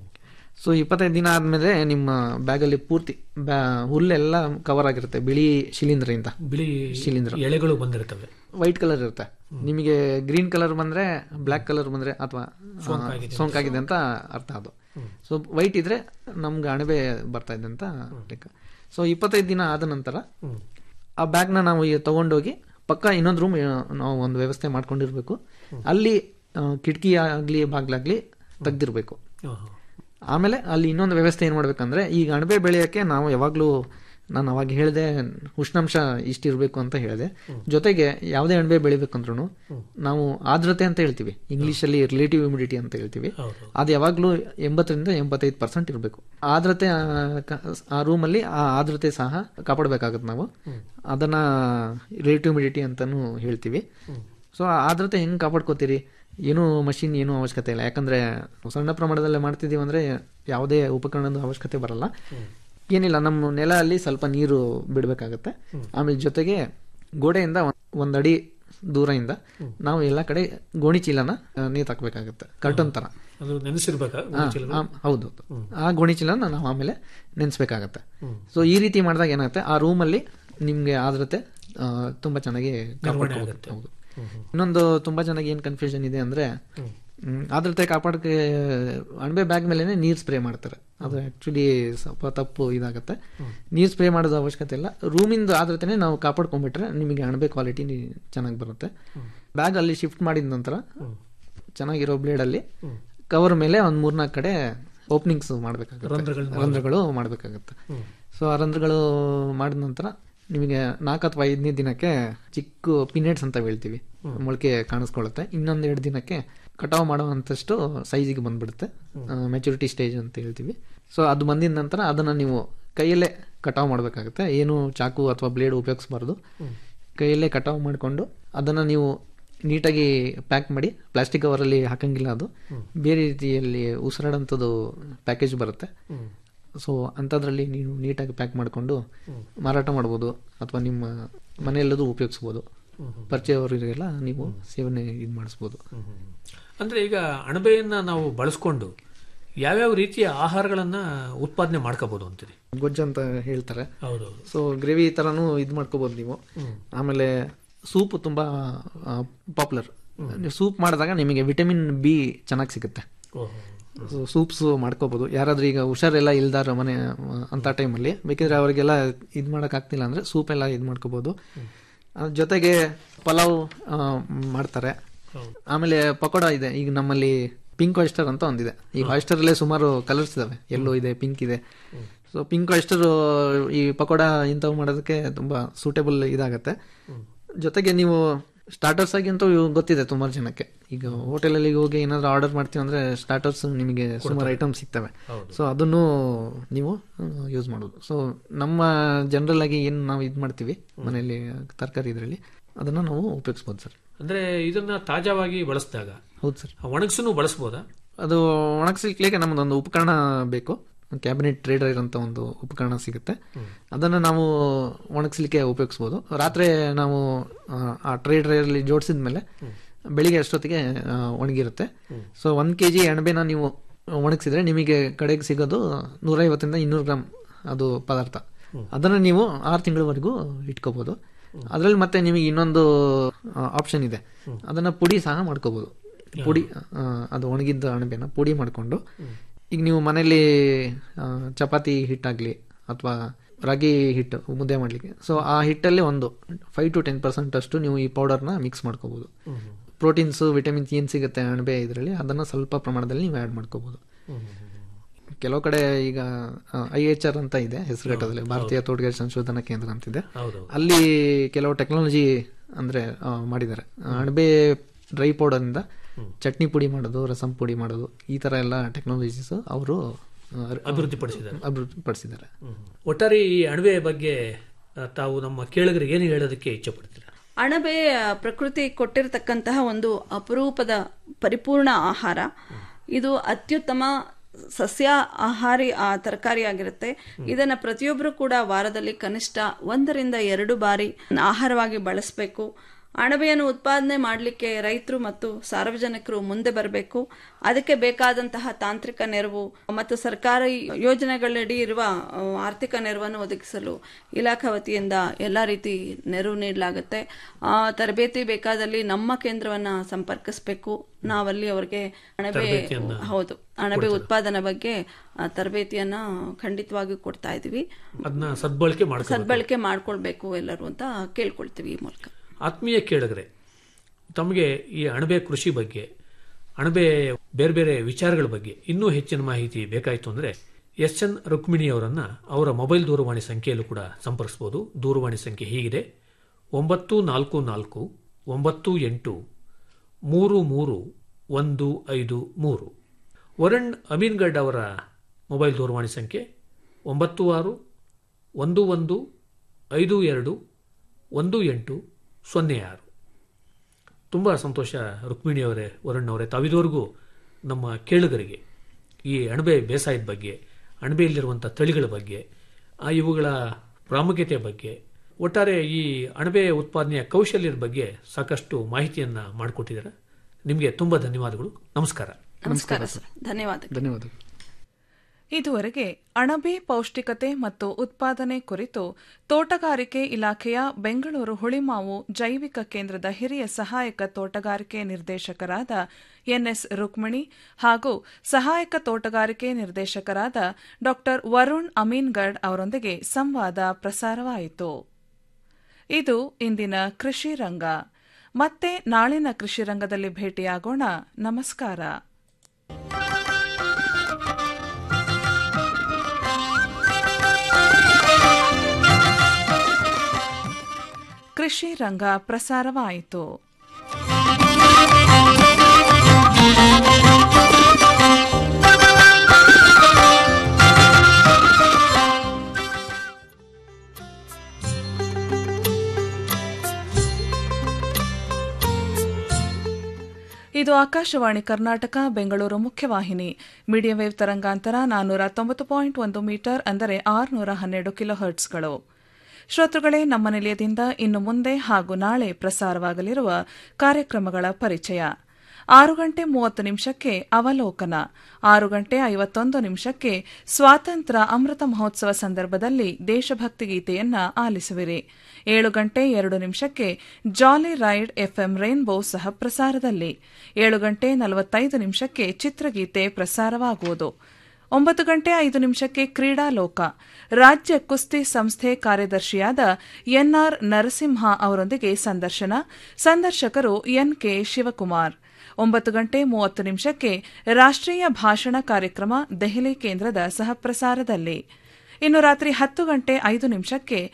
ಸೊ ಇಪ್ಪತ್ತೈದು ದಿನ ಆದ್ಮೇಲೆ ನಿಮ್ಮ ಬ್ಯಾಗಲ್ಲಿ ಪೂರ್ತಿ ಬ್ಯಾ ಹುಲ್ಲೆಲ್ಲ ಕವರ್ ಆಗಿರುತ್ತೆ ಬಿಳಿ ಶಿಲೀಂಧ್ರದಿಂದ ಬಿಳಿ ಶಿಲೀಂಧ್ರ ಎಳೆಗಳು ಬಂದಿರ್ತವೆ ವೈಟ್ ಕಲರ್ ಇರುತ್ತೆ ನಿಮಗೆ ಗ್ರೀನ್ ಕಲರ್ ಬಂದ್ರೆ ಬ್ಲ್ಯಾಕ್ ಕಲರ್ ಬಂದ್ರೆ ಅಥವಾ ಸೋಂಕಾಗಿದೆ ಅಂತ. ಸೋಂಕಾಗಿದೆ ಅಂತ ಅರ್ಥ ಅದು ಸೊ ವೈಟ್ ಇದ್ರೆ ನಮ್ಗೆ ಅಣಬೆ ಬರ್ತಾ ಇದೆ ಅಂತ ಲೆಕ್ಕ ಸೊ ಇಪ್ಪತ್ತೈದು ದಿನ ಆದ ನಂತರ ಆ ಬ್ಯಾಗ್ನ ನಾವು ಈ ತಗೊಂಡೋಗಿ ಪಕ್ಕ ಇನ್ನೊಂದು ರೂಮ್ ನಾವು ಒಂದು ವ್ಯವಸ್ಥೆ ಮಾಡ್ಕೊಂಡಿರ್ಬೇಕು ಅಲ್ಲಿ ಆ, ಕಿಟಕಿ ಆಗಲಿ ಬಾಗ್ಲಾಗ್ಲಿ ತೆಗ್ದಿರ್ಬೇಕು ಆಮೇಲೆ ಅಲ್ಲಿ ಇನ್ನೊಂದು ವ್ಯವಸ್ಥೆ ಏನು ಮಾಡ್ಬೇಕಂದ್ರೆ ಈಗ ಅಣಬೆ ಬೆಳೆಯೋಕ್ಕೆ ನಾವು ಯಾವಾಗಲೂ ನಾನು ಅವಾಗ ಹೇಳಿದೆ ಉಷ್ಣಾಂಶ ಇಷ್ಟಿರಬೇಕು ಅಂತ ಹೇಳಿದೆ ಜೊತೆಗೆ ಯಾವುದೇ ಅಣಬೆ ಬೆಳಿಬೇಕಂದ್ರೂ ನಾವು ಆರ್ದ್ರತೆ ಅಂತ ಹೇಳ್ತೀವಿ ಇಂಗ್ಲೀಷಲ್ಲಿ ರಿಲೇಟಿವ್ ಹ್ಯೂಮಿಡಿಟಿ ಅಂತ ಹೇಳ್ತೀವಿ ಅದು ಯಾವಾಗಲೂ ಎಂಬತ್ತರಿಂದ ಎಂಬತ್ತೈದು ಪರ್ಸೆಂಟ್ ಇರಬೇಕು ಆರ್ದ್ರತೆ ಆ, ಕ- ಆ ರೂಮಲ್ಲಿ ಆ ಆರ್ದ್ರತೆ ಸಹ ಕಾಪಾಡಬೇಕಾಗತ್ತೆ ನಾವು ಅದನ್ನ ರಿಲೇಟಿವ್ ಹ್ಯೂಮಿಡಿಟಿ ಅಂತಾನು ಹೇಳ್ತೀವಿ ಸೊ ಆ ಆರ್ದ್ರತೆ ಹೆಂಗೆ ಕಾಪಾಡ್ಕೋತೀರಿ ಏನೂ ಮಷಿನ್ ಏನೂ ಅವಶ್ಯಕತೆ ಇಲ್ಲ ಯಾಕಂದ್ರೆ ಸಣ್ಣ ಪ್ರಮಾಣದಲ್ಲೇ ಮಾಡ್ತಿದ್ದೀವಿ ಅಂದ್ರೆ ಯಾವುದೇ ಉಪಕರಣದ ಅವಶ್ಯಕತೆ ಬರಲ್ಲ ಏನಿಲ್ಲ ನಮ್ಮ ನೆಲ ಅಲ್ಲಿ ಸ್ವಲ್ಪ ನೀರು ಬಿಡಬೇಕಾಗತ್ತೆ ಆಮೇಲೆ ಜೊತೆಗೆ ಗೋಡೆಯಿಂದ ಒಂದು ಅಡಿ ದೂರದಿಂದ ನಾವು ಎಲ್ಲ ಕಡೆ ಗೋಣಿ ಚೀಲನ ನೀರು ಹಾಕ್ಬೇಕಾಗತ್ತೆ ಕರ್ಟನ್ ತರ ಅದು ನೆನೆಸಿರ್ಬೇಕಾ ಹಾ, ಆ, ಹೌದು ಆ ಗೋಣಿ ಚೀಲನ ನಾವು ಆಮೇಲೆ ನೆನೆಸ್ಬೇಕಾಗತ್ತೆ ಸೊ ಈ ರೀತಿ ಮಾಡಿದಾಗ ಏನಾಗುತ್ತೆ ಆ ರೂಮಲ್ಲಿ ನಿಮ್ಗೆ ಆದ್ರತೆ ಆ, ತುಂಬಾ ಚೆನ್ನಾಗಿ ಕಾಪಾಡ್ಕೋಬಹುದು. ಹೌದು ಇನ್ನೊಂದು ತುಂಬಾ ಚೆನ್ನಾಗಿ ಏನ್ ಕನ್ಫ್ಯೂಷನ್ ಇದೆ ಅಂದ್ರೆ ಹ್ಮ್, ಆದ್ರತೆ ಕಾಪಾಡಕ್ಕೆ ಅಣಬೆ ಬ್ಯಾಗ್ ಮೇಲೆ ನೀರ್ ಸ್ಪ್ರೇ ಮಾಡ್ತಾರೆ ಅದು ಆಕ್ಚುಲಿ ಸ್ವಲ್ಪ ತಪ್ಪು ಇದಾಗತ್ತೆ ನೀರ್ ಸ್ಪ್ರೇ ಮಾಡೋದು ಅವಶ್ಯಕತೆ ಇಲ್ಲ ರೂಮಿಂದ ಆದ್ರತೆನೆ ನಾವು ಕಾಪಾಡ್ಕೊಂಡ್ಬಿಟ್ರೆ ನಿಮಗೆ ಅಣಬೆ ಕ್ವಾಲಿಟಿ ಚೆನ್ನಾಗಿ ಬರುತ್ತೆ ಬ್ಯಾಗ್ ಅಲ್ಲಿ ಶಿಫ್ಟ್ ಮಾಡಿದ ನಂತರ ಚೆನ್ನಾಗಿರೋ ಬ್ಲೇಡ್ ಅಲ್ಲಿ ಕವರ್ ಮೇಲೆ ಒಂದ್ ಮೂರ್ನಾಲ್ಕು ಕಡೆ ಓಪನಿಂಗ್ಸ್ ಮಾಡ್ಬೇಕಾಗುತ್ತೆ ರಂಧ್ರಗಳ್ನ ರಂಧ್ರಗಳು ಮಾಡ್ಬೇಕಾಗುತ್ತೆ ಸೊ ಆ ರಂಧ್ರಗಳು ಮಾಡಿದ ನಂತರ ನಿಮಗೆ ನಾಲ್ಕು ಅಥವಾ ಐದನೇ ದಿನಕ್ಕೆ ಚಿಕ್ಕ ಪಿನೆಟ್ಸ್ ಅಂತ ಹೇಳ್ತೀವಿ ಮೊಳಕೆ ಕಾಣಿಸ್ಕೊಳ್ಳುತ್ತೆ ಇನ್ನೊಂದು ಎರಡು ದಿನಕ್ಕೆ ಕಟಾವು ಮಾಡುವಂತಷ್ಟು ಸೈಜಿಗೆ ಬಂದ್ಬಿಡುತ್ತೆ ಮೆಚುರಿಟಿ ಸ್ಟೇಜ್ ಅಂತ ಹೇಳ್ತೀವಿ ಸೊ ಅದು ಬಂದಿದ ನಂತರ ಅದನ್ನ ನೀವು ಕೈಯಲ್ಲೇ ಕಟಾವು ಮಾಡಬೇಕಾಗುತ್ತೆ ಏನು ಚಾಕು ಅಥವಾ ಬ್ಲೇಡ್ ಉಪಯೋಗಿಸಬಾರ್ದು ಕೈಯಲ್ಲೇ ಕಟಾವು ಮಾಡಿಕೊಂಡು ಅದನ್ನ ನೀವು ನೀಟಾಗಿ ಪ್ಯಾಕ್ ಮಾಡಿ ಪ್ಲಾಸ್ಟಿಕ್ ಕವರಲ್ಲಿ ಹಾಕಂಗಿಲ್ಲ ಅದು ಬೇರೆ ರೀತಿಯಲ್ಲಿ ಉಸಿರಾಡಂಥದ್ದು ಪ್ಯಾಕೇಜ್ ಬರುತ್ತೆ ಸೊ ಅಂಥದ್ರಲ್ಲಿ ನೀವು ನೀಟಾಗಿ ಪ್ಯಾಕ್ ಮಾಡಿಕೊಂಡು ಮಾರಾಟ ಮಾಡ್ಬೋದು ಅಥವಾ ನಿಮ್ಮ ಮನೆಯಲ್ಲದು ಉಪಯೋಗಿಸ್ಬೋದು ಪರಿಚಯವರಿಗೆಲ್ಲ ನೀವು ಸೇವನೆ ಇದು ಮಾಡಿಸ್ಬೋದು ಅಂದ್ರೆ ಈಗ ಅಣಬೆಯನ್ನ ನಾವು ಬಳಸ್ಕೊಂಡು ಯಾವ್ಯಾವ ರೀತಿಯ ಆಹಾರಗಳನ್ನ ಉತ್ಪಾದನೆ ಮಾಡ್ಕೋಬಹುದು ಅಂತೀರಿ ಗೊಜ್ಜು ಅಂತ ಹೇಳ್ತಾರೆ ಹೌದೌದು ಸೊ ಗ್ರೇವಿ ಥರನೂ ಇದು ಮಾಡ್ಕೋಬೋದು ನೀವು ಆಮೇಲೆ ಸೂಪ್ ತುಂಬ ಪಾಪ್ಯುಲರ್ ನೀವು ಸೂಪ್ ಮಾಡಿದಾಗ ನಿಮಗೆ ವಿಟಮಿನ್ ಬಿ ಚೆನ್ನಾಗಿ ಸಿಗುತ್ತೆ ಸೊ ಸೂಪ್ಸ್ ಮಾಡ್ಕೋಬೋದು ಯಾರಾದ್ರೂ ಈಗ ಹುಷಾರೆಲ್ಲ ಇಲ್ದಾರ ಮನೆ ಆ, ಅಂತ ಟೈಮಲ್ಲಿ ಬೇಕಿದ್ರೆ ಅವರಿಗೆಲ್ಲ ಇದು ಮಾಡೋಕ್ಕಾಗ್ತಿಲ್ಲ ಅಂದರೆ ಸೂಪ್ ಎಲ್ಲ ಇದು ಮಾಡ್ಕೋಬೋದು ಅದ್ರ ಜೊತೆಗೆ ಪಲಾವ್ ಆ, ಮಾಡ್ತಾರೆ ಆಮೇಲೆ ಪಕೋಡ ಇದೆ ಈಗ ನಮ್ಮಲ್ಲಿ ಪಿಂಕ್ ಆಯಿಸ್ಟರ್ ಅಂತ ಒಂದಿದೆ ಈ oyster ಅಲ್ಲೇ ಸುಮಾರು ಕಲರ್ಸ್ ಇದಾವೆ ಎಲ್ಲೋ ಇದೆ ಪಿಂಕ್ ಇದೆ ಸೊ ಪಿಂಕ್ ಆಯಿಸ್ಟರ್ ಈ ಪಕೋಡ ಇಂಥವು ಮಾಡೋದಕ್ಕೆ ತುಂಬಾ ಸೂಟೇಬಲ್ ಇದಾಗತ್ತೆ ಜೊತೆಗೆ ನೀವು ಸ್ಟಾರ್ಟರ್ಸ್ ಆಗಿ ಅಂತೂ ಇವು ಗೊತ್ತಿದೆ ಸುಮಾರು ಜನಕ್ಕೆ ಈಗ ಹೋಟೆಲಲ್ಲಿ ಹೋಗಿ ಏನಾದ್ರು ಆರ್ಡರ್ ಮಾಡ್ತೀವಿ ಅಂದ್ರೆ ಸ್ಟಾರ್ಟರ್ಸ್ ನಿಮಗೆ ಸುಮಾರು ಐಟಮ್ ಸಿಗ್ತವೆ ಸೊ ಅದನ್ನು ನೀವು ಯೂಸ್ ಮಾಡೋದು ಸೊ ನಮ್ಮ ಜನರಲ್ ಆಗಿ ಏನು ನಾವು ಇದು ಮಾಡ್ತೀವಿ ಮನೆಯಲ್ಲಿ ತರಕಾರಿ ಇದರಲ್ಲಿ ಅದನ್ನ ನಾವು ಉಪಯೋಗಿಸ್ಬೋದು ಸರ್ ಅಂದ್ರೆ ಇದನ್ನ ತಾಜಾವಾಗಿ ಬಳಸಿದಾಗ ಹೌದು ಸರ್ ಒಣಗಿಸೂ ಬಳಸ್ಬೋದಾ ಅದು ಒಣಗಿಸ್ಲಿಕ್ಕೆ ನಮ್ಮದೊಂದು ಉಪಕರಣ ಬೇಕು ಕ್ಯಾಬಿನೆಟ್ ಟ್ರೇಡರ್ ಅಂತ ಒಂದು ಉಪಕರಣ ಸಿಗುತ್ತೆ ಅದನ್ನು ನಾವು ಒಣಗಿಸ್ಲಿಕ್ಕೆ ಉಪಯೋಗಿಸ್ಬೋದು ರಾತ್ರಿ ನಾವು ಆ, ಆ ಟ್ರೇಡರಲ್ಲಿ ಜೋಡಿಸಿದ ಮೇಲೆ ಬೆಳಿಗ್ಗೆ ಅಷ್ಟೊತ್ತಿಗೆ ಆ, ಒಣಗಿರುತ್ತೆ ಸೊ ಒಂದು ಕೆ ಜಿ ಎಣಬೆನ ನೀವು ಒಣಗಿಸಿದ್ರೆ ನಿಮಗೆ ಕಡೆಗೆ ಸಿಗೋದು ನೂರೈವತ್ತರಿಂದ ಇನ್ನೂರು ಗ್ರಾಮ್ ಅದು ಪದಾರ್ಥ ಅದನ್ನು ನೀವು ಆರು ತಿಂಗಳವರೆಗೂ ಇಟ್ಕೋಬಹುದು ಅದರಲ್ಲಿ ಮತ್ತೆ ನಿಮಗೆ ಇನ್ನೊಂದು ಆಪ್ಷನ್ ಇದೆ ಅದನ್ನ ಪುಡಿ ಸಹ ಮಾಡ್ಕೋಬಹುದು ಪುಡಿ ಆ, ಅದು ಒಣಗಿದ್ದ ಅಣಬೆನ ಪುಡಿ ಮಾಡಿಕೊಂಡು ಈಗ ನೀವು ಮನೇಲಿ ಆ, ಚಪಾತಿ ಹಿಟ್ಟಾಗ್ಲಿ ಅಥವಾ ರಾಗಿ ಹಿಟ್ಟು ಮುದ್ದೆ ಮಾಡಲಿಕ್ಕೆ ಸೊ ಆ ಹಿಟ್ಟಲ್ಲಿ ಒಂದು ಫೈವ್ ಟು ಟೆನ್ ಪರ್ಸೆಂಟ್ ಅಷ್ಟು ನೀವು ಈ ಪೌಡರ್ನ ಮಿಕ್ಸ್ ಮಾಡ್ಕೋಬಹುದು ಪ್ರೋಟೀನ್ಸ್ ವಿಟಮಿನ್ಸ್ ಏನು ಸಿಗುತ್ತೆ ಅಣಬೆ ಇದರಲ್ಲಿ ಅದನ್ನ ಸ್ವಲ್ಪ ಪ್ರಮಾಣದಲ್ಲಿ ನೀವು ಆ್ಯಡ್ ಮಾಡ್ಕೋಬಹುದು ಕೆಲವು ಕಡೆ ಈಗ ಐ ಎಚ್ ಆರ್ ಅಂತ ಇದೆ ಹೆಸರುಘಟ್ಟದಲ್ಲಿ ಭಾರತೀಯ ತೋಟಗಾರಿಕೆ ಸಂಶೋಧನಾ ಕೇಂದ್ರ ಅಂತಿದೆ ಹೌದೌದು. ಅಲ್ಲಿ ಕೆಲವು ಟೆಕ್ನಾಲಜಿ ಅಂದ್ರೆ ಆ, ಮಾಡಿದ್ದಾರೆ ಅಣಬೆ ಡ್ರೈ ಪೌಡರ್ನಿಂದ ಚಟ್ನಿ ಪುಡಿ ಮಾಡೋದು ರಸಂ ಪುಡಿ ಮಾಡೋದು ಈ ತರ ಎಲ್ಲ ಟೆಕ್ನಾಲಜೀಸ್ ಅವರು ಅಭಿವೃದ್ಧಿಪಡಿಸಿದ್ದಾರೆ. ಅಭಿವೃದ್ಧಿಪಡಿಸಿದ್ದಾರೆ ಒಟ್ಟಾರೆ ಈ ಅಣಬೆ ಬಗ್ಗೆ ಆ, ತಾವು ನಮ್ಮ ಕೇಳುಗರಿಗೆ ಏನು ಹೇಳೋದಕ್ಕೆ ಇಚ್ಛೆ ಪಡ್ತೀರಾ ಅಣಬೆ ಆ, ಪ್ರಕೃತಿ ಕೊಟ್ಟಿರತಕ್ಕಂತಹ ಒಂದು ಅಪರೂಪದ ಪರಿಪೂರ್ಣ ಆಹಾರ ಇದು ಅತ್ಯುತ್ತಮ ಸಸ್ಯ ಆಹಾರಿ ಆ ತರಕಾರಿ ಆಗಿರುತ್ತೆ ಇದನ್ನ ಪ್ರತಿಯೊಬ್ಬರು ಕೂಡ ವಾರದಲ್ಲಿ ಕನಿಷ್ಠ ಒಂದರಿಂದ ಎರಡು ಬಾರಿ ಆಹಾರವಾಗಿ ಬಳಸಬೇಕು ಅಣಬೆಯನ್ನು ಉತ್ಪಾದನೆ ಮಾಡಲಿಕ್ಕೆ ರೈತರು ಮತ್ತು ಸಾರ್ವಜನಿಕರು ಮುಂದೆ ಬರಬೇಕು ಅದಕ್ಕೆ ಬೇಕಾದಂತಹ ತಾಂತ್ರಿಕ ನೆರವು ಮತ್ತು ಸರ್ಕಾರಿ ಯೋಜನೆಗಳಡಿ ಇರುವ ಆ, ಆರ್ಥಿಕ ನೆರವನ್ನು ಒದಗಿಸಲು ಇಲಾಖಾ ವತಿಯಿಂದ ಎಲ್ಲ ರೀತಿ ನೆರವು ನೀಡಲಾಗುತ್ತೆ ಆ, ತರಬೇತಿ ಬೇಕಾದಲ್ಲಿ ನಮ್ಮ ಕೇಂದ್ರವನ್ನ ಸಂಪರ್ಕಿಸಬೇಕು ನಾವಲ್ಲಿ ಅವರಿಗೆ ಅಣಬೆ ತರಬೇತಿಯನ್ನ ಹೌದು ಅಣಬೆ ಕೊಡ್ತೀರಾ? ಉತ್ಪಾದನೆ ಬಗ್ಗೆ ಆ, ತರಬೇತಿಯನ್ನ ಖಂಡಿತವಾಗಿ ಕೊಡ್ತಾ ಇದೀವಿ ಅದನ್ನ ಸದ್ಬಳಕೆ ಮಾಡ್ಕೋಬೇಕು ಸದ್ಬಳಕೆ ಮಾಡ್ಕೊಳ್ಬೇಕು ಎಲ್ಲರೂ ಅಂತ ಕೇಳ್ಕೊಳ್ತೀವಿ ಈ ಮೂಲಕ ಆತ್ಮೀಯ ಕೇಳಿದ್ರೆ ತಮಗೆ ಈ ಅಣಬೆ ಕೃಷಿ ಬಗ್ಗೆ ಅಣಬೆ ಬೇರೆ ಬೇರೆ ವಿಚಾರಗಳ ಬಗ್ಗೆ ಇನ್ನೂ ಹೆಚ್ಚಿನ ಮಾಹಿತಿ ಬೇಕಾಯಿತು ಅಂದರೆ ಎಸ್ ಎನ್ ರುಕ್ಮಿಣಿ ಅವರನ್ನ ಅವರ ಮೊಬೈಲ್ ದೂರವಾಣಿ ಸಂಖ್ಯೆಯಲ್ಲೂ ಕೂಡ ಸಂಪರ್ಕಿಸಬಹುದು ದೂರವಾಣಿ ಸಂಖ್ಯೆ ಹೀಗಿದೆ ಒಂಬತ್ತು ನಾಲ್ಕು ನಾಲ್ಕು ಒಂಬತ್ತು ಎಂಟು ಮೂರು ಮೂರು ಒಂದು ಐದು ಮೂರು ವರುಣ್ ಅಮೀನ್ಗಢ್ ಅವರ ಮೊಬೈಲ್ ದೂರವಾಣಿ ಸಂಖ್ಯೆ ಒಂಬತ್ತು ಆರು ಒಂದು ಒಂದು ಐದು ಎರಡು ಒಂದು ಎಂಟು ಸೊನ್ನೆ ಆರು ತುಂಬ ಸಂತೋಷ ರುಕ್ಮಿಣಿ ಅವರೇ ವರುಣ್ ಅವರೇ ತಾವಿದುವರೆಗೂ ನಮ್ಮ ಕೇಳುಗರಿಗೆ ಈ ಅಣಬೆ ಬೇಸಾಯದ ಬಗ್ಗೆ ಅಣಬೆಯಲ್ಲಿರುವಂಥ ತಳಿಗಳ ಬಗ್ಗೆ ಆ ಇವುಗಳ ಪ್ರಾಮುಖ್ಯತೆ ಬಗ್ಗೆ ಒಟ್ಟಾರೆ ಈ ಅಣಬೆ ಉತ್ಪಾದನೆಯ ಕೌಶಲ್ಯದ ಬಗ್ಗೆ ಸಾಕಷ್ಟು ಮಾಹಿತಿಯನ್ನು ಮಾಡಿಕೊಟ್ಟಿದ್ದಾರೆ ನಿಮಗೆ ತುಂಬ ಧನ್ಯವಾದಗಳು ನಮಸ್ಕಾರ ನಮಸ್ಕಾರ ಸರ್ ಧನ್ಯವಾದ ಧನ್ಯವಾದಗಳು ಇದುವರೆಗೆ ಅಣಬೆ ಪೌಷ್ಟಿಕತೆ ಮತ್ತು ಉತ್ಪಾದನೆ ಕುರಿತು ತೋಟಗಾರಿಕೆ ಇಲಾಖೆಯ ಬೆಂಗಳೂರು ಹುಳಿಮಾವು ಜೈವಿಕ ಕೇಂದ್ರದ ಹಿರಿಯ ಸಹಾಯಕ ತೋಟಗಾರಿಕೆ ನಿರ್ದೇಶಕರಾದ ಎನ್ಎಸ್ ರುಕ್ಮಿಣಿ ಹಾಗೂ ಸಹಾಯಕ ತೋಟಗಾರಿಕೆ ನಿರ್ದೇಶಕರಾದ ಡಾ ವರುಣ್ ಅಮೀನ್ಗಢ್ ಅವರೊಂದಿಗೆ ಸಂವಾದ ಪ್ರಸಾರವಾಯಿತು ಇದು ಇಂದಿನ ಕೃಷಿ ರಂಗ ಮತ್ತೆ ನಾಳಿನ ಕೃಷಿ ರಂಗದಲ್ಲಿ ಭೇಟಿಯಾಗೋಣ ನಮಸ್ಕಾರ ಕೃಷಿ ರಂಗ ಪ್ರಸಾರವಾಯಿತು ಇದು ಆಕಾಶವಾಣಿ ಕರ್ನಾಟಕ ಬೆಂಗಳೂರು ಮುಖ್ಯವಾಹಿನಿ ಮೀಡಿಯಂ ವೇವ್ ತರಂಗಾಂತರ ನಾನ್ನೂರ ತೊಂಬತ್ತು ಪಾಯಿಂಟ್ ಒಂದು ಮೀಟರ್ ಅಂದರೆ ಆರುನೂರ ಹನ್ನೆರಡು ಕಿಲೋ ಹರ್ಟ್ಸ್ಗಳು ಶ್ರೋತೃಗಳೇ ನಮ್ಮ ನಿಲಯದಿಂದ ಇನ್ನು ಮುಂದೆ ಹಾಗೂ ನಾಳೆ ಪ್ರಸಾರವಾಗಲಿರುವ ಕಾರ್ಯಕ್ರಮಗಳ ಪರಿಚಯ ಆರು ಗಂಟೆ ಮೂವತ್ತು ನಿಮಿಷಕ್ಕೆ ಅವಲೋಕನ ಆರು ಗಂಟೆ ಐವತ್ತೊಂದು ನಿಮಿಷಕ್ಕೆ ಸ್ವಾತಂತ್ರ್ಯ ಅಮೃತ ಮಹೋತ್ಸವ ಸಂದರ್ಭದಲ್ಲಿ ದೇಶಭಕ್ತಿ ಗೀತೆಯನ್ನ ಆಲಿಸುವಿರಿ ಏಳು ಗಂಟೆ ಎರಡು ನಿಮಿಷಕ್ಕೆ ಜಾಲಿ ರೈಡ್ ಎಫ್ಎಂ ರೈನ್ಬೋ ಸಹ ಪ್ರಸಾರದಲ್ಲಿ ಏಳು ಗಂಟೆ ನಲವತ್ತೈದು ನಿಮಿಷಕ್ಕೆ ಚಿತ್ರಗೀತೆ ಪ್ರಸಾರವಾಗುವುದು ಒಂಬತ್ತು ಗಂಟೆ ಐದು ನಿಮಿಷಕ್ಕೆ ಕ್ರೀಡಾ ಲೋಕ ರಾಜ್ಯ ಕುಸ್ತಿ ಸಂಸ್ಥೆ ಕಾರ್ಯದರ್ಶಿಯಾದ ಎನ್ಆರ್ ನರಸಿಂಹ ಅವರೊಂದಿಗೆ ಸಂದರ್ಶನ ಸಂದರ್ಶಕರು ಎನ್ಕೆ ಶಿವಕುಮಾರ್ ಒಂಬತ್ತು ಗಂಟೆ ಮೂವತ್ತು ನಿಮಿಷಕ್ಕೆ ರಾಷ್ಟ್ರೀಯ ಭಾಷಣ ಕಾರ್ಯಕ್ರಮ ದೆಹಲಿ ಕೇಂದ್ರದ ಸಹಪ್ರಸಾರದಲ್ಲಿ ಇನ್ನು ರಾತ್ರಿ ಹತ್ತು ಗಂಟೆ ಐದು ನಿಮಿಷಕ್ಕೆ